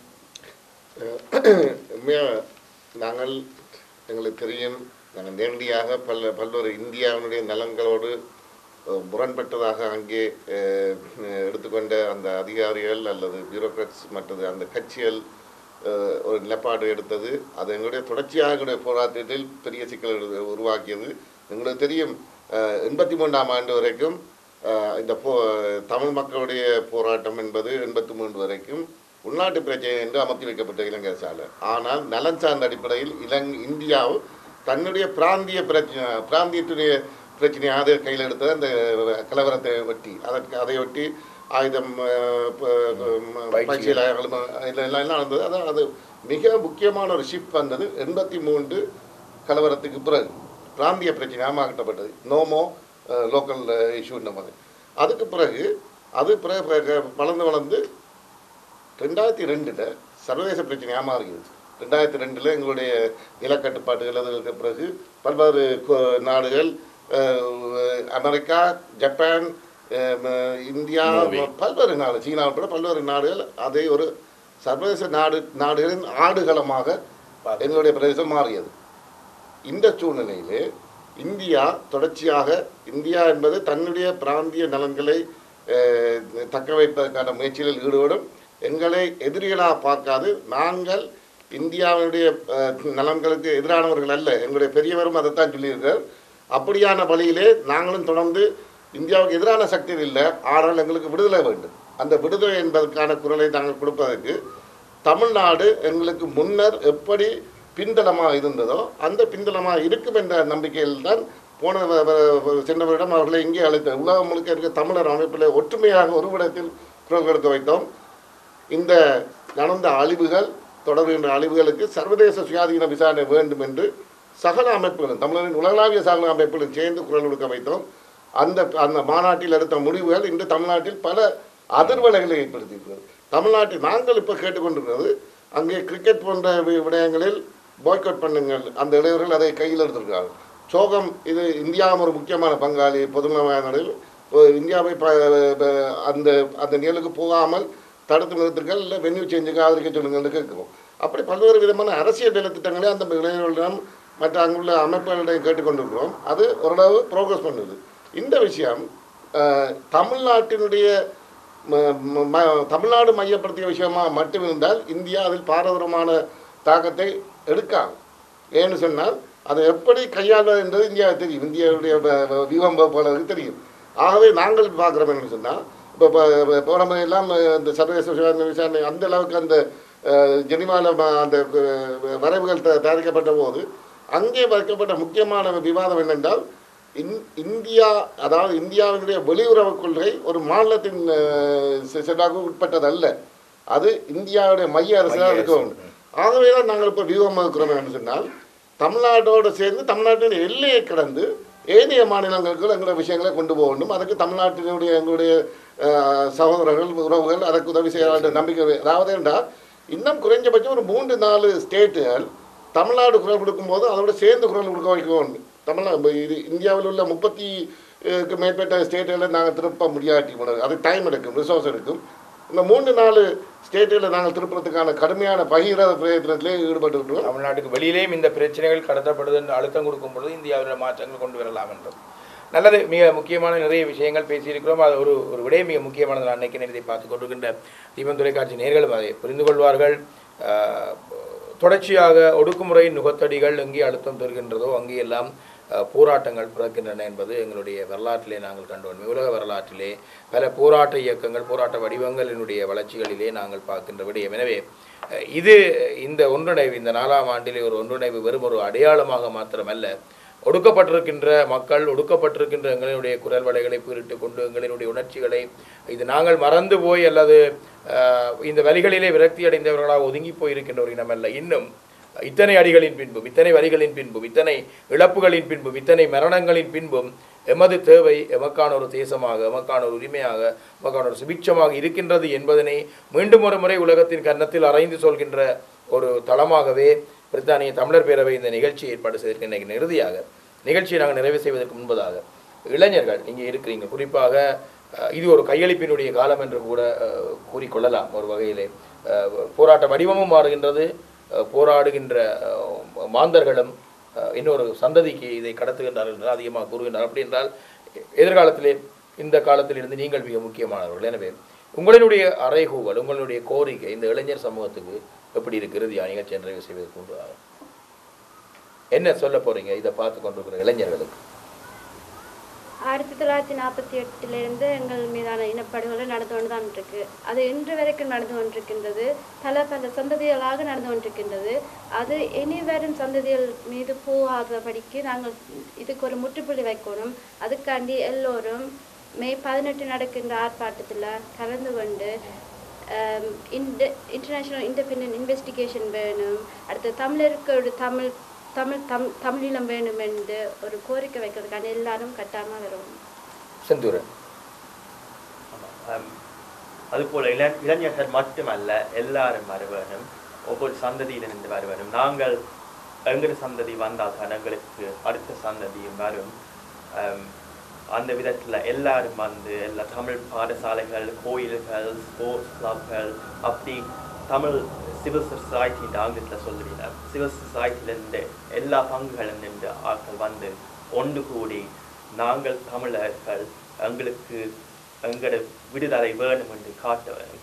Speaker 2: உண்மையாக நாங்கள் எங்களுக்கு தெரியும் நாங்கள் நேரடியாக பல்ல பல்வேறு இந்தியாவினுடைய நலன்களோடு அஹ், முரண்பட்டதாக அங்கே அஹ், எடுத்துக்கொண்ட அந்த அதிகாரிகள் அல்லது பியூரோக்ராட்ஸ் மற்றது அந்த கட்சிகள் அஹ், ஒரு நிலப்பாடு எடுத்தது அது எங்களுடைய தொடர்ச்சியாக எங்களுடைய போராட்டத்தில் பெரிய சிக்கல் உருவாக்கியது எங்களுக்கு தெரியும் அஹ், எண்பத்தி மூன்றாம் ஆண்டு வரைக்கும் அஹ், இந்த போ தமிழ் மக்களுடைய போராட்டம் என்பது எண்பத்தி மூன்று வரைக்கும் உள்நாட்டு பிரச்சனை என்று அமர்த்தி வைக்கப்பட்ட இலங்கை அரசால் ஆனால் நலன் சார்ந்த அடிப்படையில் இலங் இந்தியாவும் தன்னுடைய பிராந்திய பிரச்சனை பிராந்தியத்துடைய பிரச்சனையை அதை கையில் எடுத்தது அந்த கலவரத்தை ஒட்டி அதற்கு அதை ஒட்டி ஆயுதம் அஹ், ப- ம- பயிற்சியில் எல்லாம் எல்லாம் நடந்தது அதான் அது மிக முக்கியமான ஒரு ஷிஃப்ட் வந்தது எண்பத்தி மூன்று கலவரத்துக்கு பிறகு பிராந்திய பிரச்சனையாக மாற்றப்பட்டது நோமோ லோக்கல் இஷ்யூன்ற மாதிரி அதுக்கு பிறகு அது பிறகு பிறகு வளர்ந்து வளர்ந்து ரெண்டாயிரத்தி ரெண்டில் சர்வதேச பிரச்சனையாக மாறுகிறது ரெண்டாயிரத்தி ரெண்டில் எங்களுடைய நிலக்கட்டுப்பாடுகள் அதற்கு பிறகு பல்வேறு கு- நாடுகள் அஹ், அமெரிக்கா ஜப்பான் அஹ், ம- இந்தியா பல்வேறு நாடு சீனா உட்பட பல்வேறு நாடுகள் அதை ஒரு சர்வதேச நாடு நாடுகளின் ஆடுகளமாக எங்களுடைய பிரதேசம் மாறியது இந்த சூழ்நிலையிலே இந்தியா தொடர்ச்சியாக இந்தியா என்பது தன்னுடைய பிராந்திய நலன்களை அஹ், தக்க வைப்பதற்கான முயற்சிகளில் ஈடுபடும் எங்களை எதிரிகளாக பார்க்காது நாங்கள் இந்தியாவுடைய அஹ், நலன்களுக்கு எதிரானவர்கள் அல்ல எங்களுடைய பெரியவரும் அதைத்தான் சொல்லியிருக்கார் அப்படியான வழியிலே நாங்களும் தொடர்ந்து இந்தியாவுக்கு எதிரான சக்திகள் இல்லை ஆனால் எங்களுக்கு விடுதலை வேண்டும் அந்த விடுதலை என்பதற்கான குரலை நாங்கள் கொடுப்பதற்கு தமிழ்நாடு எங்களுக்கு முன்னர் எப்படி பின்தளமாக இருந்ததோ அந்த பின்தளமாக இருக்கும் என்ற நம்பிக்கையில் தான் போன வ- வ- சென்ற வருடம் அவர்களை இங்கே அழைத்த உலகம் முழுக்க இருக்க தமிழர் அமைப்பில் ஒற்றுமையாக ஒரு இடத்தில் குரல் கொடுக்க வைத்தோம் இந்த நடந்த அழிவுகள் தொடர்கின்ற அழிவுகளுக்கு சர்வதேச சுயாதீன விசாரணை வேண்டும் என்று சகல அமைப்புகளும் தமிழரின் உலகளாவிய சகல அமைப்புகளும் சேர்ந்து குரல் கொடுக்க வைத்தோம் அந்த அந்த மாநாட்டில் எடுத்த முடிவுகள் இன்று தமிழ்நாட்டில் பல அதிர்வலைகளை ஏற்படுத்தியிருக்கிறது தமிழ்நாட்டில் நாங்கள் இப்போ கேட்டுக்கொண்டிருக்கிறது அங்கே கிரிக்கெட் போன்ற வி- விடயங்களில் பாய்காட் பண்ணுங்கள் அந்த இளைஞர்கள் அதை கையில் எடுத்திருக்கிறார்கள் சோகம் இது இந்தியாவும் ஒரு முக்கியமான பங்காளி பொதுமகமான நாடுகள் இப்போ இந்தியாவை ப ப- அந்த அந்த நிகழ்வுக்கு போகாமல் தடுத்து நிறுத்துங்கள் இல்லை வென்யூ சேஞ்சுக்கு ஆதரிக்க சொல்லுங்கள்னு கேட்குறோம் அப்படி பல்வேறு விதமான அரசியல் வேலை திட்டங்களை அந்த இளைஞர்களிடம் மற்ற அங்குள்ள அமைப்புகளிடம் கேட்டுக்கொண்டிருக்கிறோம் அது ஓரளவு ப்ரோக்ரஸ் பண்ணுது இந்த விஷயம் அஹ், தமிழ்நாட்டினுடைய ம- ம- ம- தமிழ்நாடு மையப்படுத்திய விஷயமா மட்டும் இருந்தால் இந்தியா அதில் பாரதூரமான தாக்கத்தை எடுக்காது ஏன்னு சொன்னால் அதை எப்படி கையாளுவது என்றது இந்தியாவுக்கு தெரியும் இந்தியாவுடைய வ- வ- வியூகம் போலருக்கு தெரியும் ஆகவே நாங்கள் பார்க்குறோம் என்று சொன்னால் இப்போ போன முறை எல்லாம் அஹ், இந்த சர்வதேச விசாரணை விசாரணை அந்த அளவுக்கு அந்த ஜெனிவால அந்த அஹ், வரைவுகள் த- தயாரிக்கப்பட்ட போது அங்கே வைக்கப்பட்ட முக்கியமான விவாதம் என்னென்றால் இந் இந்தியா அதாவது இந்தியாவினுடைய வெளியுறவு கொள்கை ஒரு மாநிலத்தின் அஹ், செ- செல்வாக்கு உட்பட்டதல்ல அது இந்தியாவுடைய மைய அரசு தான் இருக்க வேண்டும் ஆகவே தான் நாங்கள் இப்போ வியூகம் வகுக்கிறோம் என்று சொன்னால் தமிழ்நாட்டோடு சேர்ந்து தமிழ்நாட்டின் எல்லையை கடந்து ஏனைய மாநிலங்களுக்கு எங்களுடைய விஷயங்களை கொண்டு போக வேண்டும் அதுக்கு தமிழ்நாட்டினுடைய எங்களுடைய அஹ், சகோதரர்கள் உறவுகள் அதற்கு உதவி செய்ய வேண்டிய நம்பிக்கை அதாவது என்றால் இன்னும் குறைஞ்சபட்சம் ஒரு மூன்று நாலு ஸ்டேட்டுகள் தமிழ்நாடு குரல் கொடுக்கும்போது அதோட சேர்ந்து குரல் கொடுக்க வைக்க வேண்டும் தமிழ்நாடு இது இந்தியாவில் உள்ள முப்பத்தி க்கு மேற்பட்ட ஸ்டேட்டுகளை நாங்கள் திருப்ப முடியாட்டி கூட அது டைம் எடுக்கும் ரிசோர்ஸ் எடுக்கும் இந்த மூன்று நாலு ஸ்டேட்டுகளை நாங்கள் திருப்புறதுக்கான கடுமையான பகிரத பிரயத்தனத்திலே ஈடுபட்டு இருக்கிறோம்
Speaker 1: தமிழ்நாட்டுக்கு வெளியிலேயும் இந்த பிரச்சனைகள் கடத்தப்படுது என்று அழுத்தம் கொடுக்கும் பொழுது இந்தியாவில் மாற்றங்கள் கொண்டு வரலாம் என்றும் நல்லது மிக முக்கியமான நிறைய விஷயங்கள் பேசியிருக்கிறோம் அது ஒரு ஒரு விடயம் மிக முக்கியமானது நான் நினைக்கிறேன் இதை பார்த்து கொண்டிருக்கின்ற தீபம் தொலைக்காட்சி நேர்களும் அதை புரிந்து கொள்வார்கள் ஆஹ், தொடர்ச்சியாக ஒடுக்குமுறை நுகத்தடிகள் எங்கே அழுத்தம் தருகின்றதோ அங்கே எல்லாம் ஆஹ், போராட்டங்கள் பிறக்கின்றன என்பது எங்களுடைய வரலாற்றிலே நாங்கள் கண்டோம் உலக வரலாற்றிலே பல போராட்ட இயக்கங்கள் போராட்ட வடிவங்களினுடைய வளர்ச்சிகளிலே நாங்கள் பார்க்கின்ற விடயம் எனவே அஹ், இது இந்த ஒன்றிணைவு இந்த நாலாம் ஆண்டிலே ஒரு ஒன்றிணைவு வெறும் ஒரு அடையாளமாக மாத்திரமல்ல ஒடுக்கப்பட்டிருக்கின்ற மக்கள் ஒடுக்கப்பட்டிருக்கின்ற எங்களுடைய குரல் வலைகளை பீரிட்டு கொண்டு எங்களுடைய உணர்ச்சிகளை இது நாங்கள் மறந்து போய் அல்லது அஹ், இந்த வழிகளிலே விரக்தி அடைந்தவர்களாக ஒதுங்கி போயிருக்கின்ற ஒரு இனம் அல்ல இன்னும் இத்தனை அடிகளின் பின்பும் இத்தனை வரிகளின் பின்பும் இத்தனை இழப்புகளின் பின்பும் இத்தனை மரணங்களின் பின்பும் எமது தேவை எமக்கான ஒரு தேசமாக எமக்கான ஒரு உரிமையாக எமக்கான ஒரு சுபிட்சமாக இருக்கின்றது என்பதனை மீண்டும் ஒரு முறை உலகத்தின் கன்னத்தில் அறைந்து சொல்கின்ற ஒரு தளமாகவே பிரித்தானிய தமிழர் பேரவை இந்த நிகழ்ச்சி ஏற்பாடு செய்திருக்கின்ற இன்னைக்கு இறுதியாக நிகழ்ச்சியை நாங்கள் நிறைவு செய்வதற்கு முன்பதாக இளைஞர்கள் இங்கே இருக்கிறீங்க குறிப்பாக அஹ், இது ஒரு கையளிப்பினுடைய காலம் என்று கூட அஹ், கூறிக்கொள்ளலாம் ஒரு வகையிலே அஹ், போராட்ட வடிவமும் மாறுகின்றது அஹ், போராடுகின்ற அஹ், மாந்தர்களும் அஹ், இன்னொரு சந்ததிக்கு இதை கடத்துகின்றார்கள் என்று அதிகமாக கூறுகின்றார் அப்படி என்றால் எதிர்காலத்திலே இந்த காலத்தில் இருந்து நீங்கள் மிக முக்கியமானவர்கள் எனவே உங்களினுடைய அறைகூவல் உங்களுடைய கோரிக்கை இந்த இளைஞர் சமூகத்துக்கு எப்படி இருக்கிறது நிகழ்ச்சி நிறைவு செய்வதற்கு முன்பதாக என்ன சொல்ல போறீங்க இதை பார்த்து கொண்டிருக்கிற இளைஞர்களுக்கு
Speaker 7: ஆயிரத்தி தொள்ளாயிரத்தி நாற்பத்தி எட்டிலிருந்து எங்கள் மீதான இனப்படுகொலை நடந்து கொண்டு தான் இருக்கு அது இன்று வரைக்கும் நடந்து கொண்டிருக்கின்றது பல பல சந்ததிகளாக நடந்து கொண்டிருக்கின்றது அது இனி வரும் சந்ததிகள் மீது போகாதபடிக்கு நாங்கள் இதுக்கு ஒரு முற்றுப்புள்ளி வைக்கணும் அதுக்காண்டி எல்லோரும் மே பதினெட்டு நடக்கின்ற ஆர்ப்பாட்டத்தில் கலந்து கொண்டு இந்த இன்டர்நேஷ்னல் இண்டிபெண்டன்ட் இன்வெஸ்டிகேஷன் வேணும் அடுத்து தமிழருக்கு ஒரு தமிழ் தமிழ் தம் தமிழீழம் வேணும் என்று ஒரு கோரிக்கை வைக்கிறதுக்கான எல்லாரும் கட்டாயமாக வரணும்
Speaker 1: செந்தூரன்
Speaker 5: ஆம். அதுபோல இள இளைஞர்கள் மட்டுமல்ல எல்லாரும் வருவனும் ஒவ்வொரு சந்ததியிலிருந்து வருவனும் நாங்கள் எங்கள் சந்ததி வந்தால் தான் எங்களுக்கு அடுத்த சந்ததியும் வரும் ஆம், அந்த விதத்தில் எல்லாரும் வந்து எல்லா தமிழ் பாடசாலைகள் கோயில்கள் ஸ்போர்ட்ஸ் கிளப்கள் அப்படி தமிழ் சிவில் சொசைட்டி ஆங்கிலத்தில் சொல்லுவீங்க சிவில் சொசைட்டிலேருந்து எல்லா பங்குகளும் நின்று ஆட்கள் வந்து ஒன்று கூடி நாங்கள் தமிழர்கள் எங்களுக்கு எங்களோட விடுதலை வேணும் என்று காட்ட வேணும்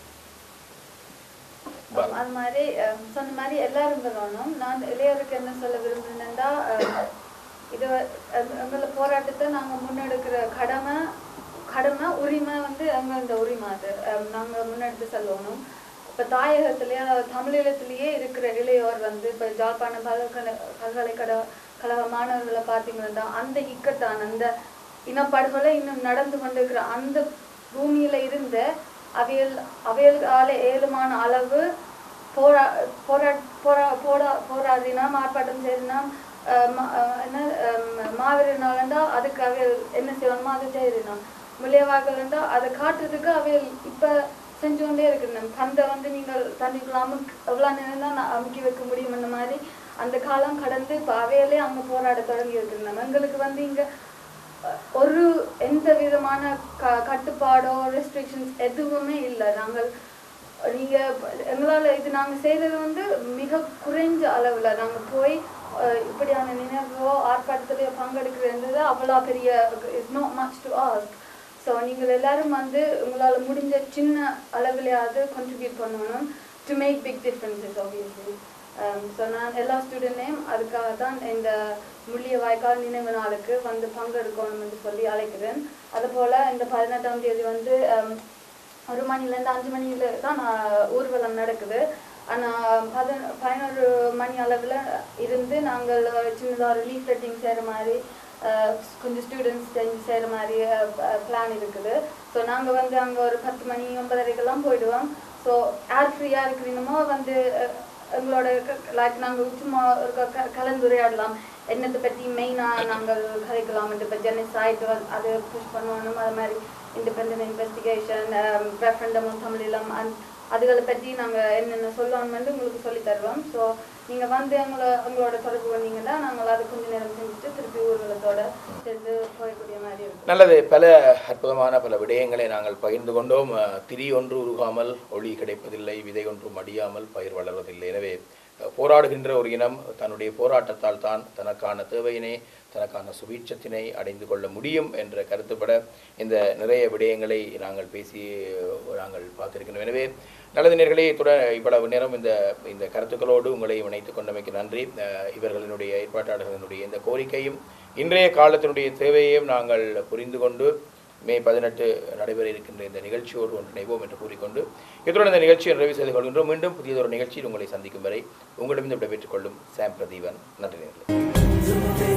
Speaker 6: ஆம், அது மாதிரி அஹ், சொன்ன மாதிரி எல்லாரும் வரணும் நான் இளையருக்கு என்ன சொல்ல விரும்புகிறேன்னா அஹ், இது எங்க- எங்களோட போராட்டத்தை நாங்க முன்னெடுக்கிற கடமை கடமை உரிமை வந்து எங்களோட உரிமை அது அஹ், நாங்க முன்னெடுத்து செல்லணும் இப்ப தாயகத்திலேயே அதாவது தமிழீழத்திலேயே இருக்கிற இளையோர் வந்து இப்ப ஜாழ்ப்பாணம் பல்கலை பல்கலைக்கழக கழக மாணவர்களை பார்த்தீங்கன்னா அந்த இக்கட்டான அந்த இனப்படுகொலை இன்னும் நடந்து கொண்டிருக்கிற அந்த பூமியில இருந்த அவையல் அவையலால ஏழுமான அளவு போரா போரா போரா போரா போராடினோம் ஆர்ப்பாட்டம் செய்தினோம் அஹ் ம- அஹ் என்ன அஹ் மாவீரர் நாளண்டா அதுக்கு அவையல் என்ன செய்யணுமோ அதை செய்தினோம் முள்ளியவார்கள்ண்டா அதை காட்டுறதுக்கு அவையல் இப்ப செஞ்சு கொண்டே இருக்கணும் பந்தை வந்து நீங்கள் தண்ணிக்குள்ள அமுக்கு எவ்வளோ நேரம் தான் நான் அமுக்கி வைக்க முடியும் அந்த மாதிரி அந்த காலம் கடந்து இப்போ அவையிலே அங்க போராட தொடங்கி இருக்கணும் எங்களுக்கு வந்து இங்க அஹ், ஒரு எந்த விதமான க கட்டுப்பாடோ ரெஸ்ட்ரிக்ஷன்ஸ் எதுவுமே இல்லை நாங்கள் நீங்க எங்களால இது நாங்க செய்தது வந்து மிக குறைஞ்ச அளவுல நாங்க போய் அஹ், இப்படியான நினைவோ ஆர்ப்பாட்டத்திலேயோ பங்கெடுக்கிறது அவ்வளோ பெரிய it's not much to ask so நீங்கள் எல்லாரும் வந்து உங்களால முடிஞ்ச சின்ன அளவுலையாவது contribute பண்ணணும் to make big differences obviously so நான் எல்லா ஸ்டூடெண்ட்டையும் அதுக்காக தான் இந்த முள்ளிய வாய்க்கால் நினைவு நாளுக்கு வந்து பங்கெடுக்கணும் என்று சொல்லி அழைக்கிறேன் அதுபோல் இந்த பதினெட்டாம் தேதி வந்து um, ஒரு மணிலேருந்து அஞ்சு மணியில தான் நான் ஊர்வலம் நடக்குது ஆனால் பத பதினோரு மணி அளவில் இருந்து நாங்கள் சின்னதாக ஒரு லீஃப்லெட்டிங் செய்கிற மாதிரி அஹ், கொஞ்சம் ஸ்டூடெண்ட்ஸ் செய்கிற மாதிரி பிளான் இருக்குது ஸோ நாங்கள் வந்து அங்கே ஒரு பத்து மணி ஒன்பதரைக்கெல்லாம் போயிடுவோம் ஸோ ஏர் ஃப்ரீயாக இருக்கிறீங்களோ வந்து அஹ், எங்களோட லைக் நாங்கள் சும்மா ஒரு க- க- கலந்துரையாடலாம் என்னத்தை பற்றி மெயினாக நாங்கள் கதைக்கலாம் இப்போ ஜெனசைட் அது புஷ் பண்ணணும் அது மாதிரி இண்டிபெண்டன்ட் இன்வெஸ்டிகேஷன் ரெஃபரண்டம் தமிழீழம் அந் அதுகளை பற்றி நாங்கள் என்னென்ன சொல்லணும்னு உங்களுக்கு சொல்லி தருவோம் ஸோ நீங்கள் வந்து எங்களை எங்களோட தொடர்பு பண்ணீங்கன்னா நாங்கள் அதை கொஞ்ச நேரம் செஞ்சுட்டு திருப்பி ஊர்வலத்தோட சேர்ந்து போயக்கூடிய மாதிரி இருக்கும்
Speaker 1: நல்லது பல அற்புதமான பல விடயங்களை நாங்கள் பகிர்ந்து கொண்டோம் அஹ், திரி ஒன்று உருகாமல் ஒளி கிடைப்பதில்லை விதை ஒன்றும் அடியாமல் பயிர் வளர்வதில்லை எனவே அஹ், போராடுகின்ற ஒரு இனம் தன்னுடைய போராட்டத்தால் தான் தனக்கான தேவையினை தனக்கான சுபீட்சத்தினை அடைந்து கொள்ள முடியும் என்ற கருத்துப்பட இந்த நிறைய விடயங்களை நாங்கள் பேசி அஹ், நாங்கள் பார்த்திருக்கிறோம் எனவே நல்லது நேர்களே இத்துடன் இவ்வளவு நேரம் இந்த இந்த கருத்துக்களோடு உங்களை இணைத்துக் கொண்டமைக்கு நன்றி அஹ், இவர்களினுடைய ஏற்பாட்டாளர்களினுடைய இந்த கோரிக்கையும் இன்றைய காலத்தினுடைய தேவையையும் நாங்கள் புரிந்து கொண்டு மே பதினெட்டு நடைபெற இருக்கின்ற இந்த நிகழ்ச்சியோடு ஒன்றிணைவோம் என்று கூறிக்கொண்டு இத்துடன் இந்த நிகழ்ச்சியை நிறைவு செய்து கொள்கின்றோம் மீண்டும் புதியதொரு நிகழ்ச்சியில் உங்களை சந்திக்கும் வரை உங்களிடம் விடைபெற்றுக் கொள்ளும் சாம் பிரதீவன் நன்றி நேர்களே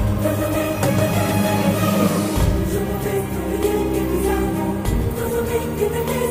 Speaker 8: Thank you. இந்த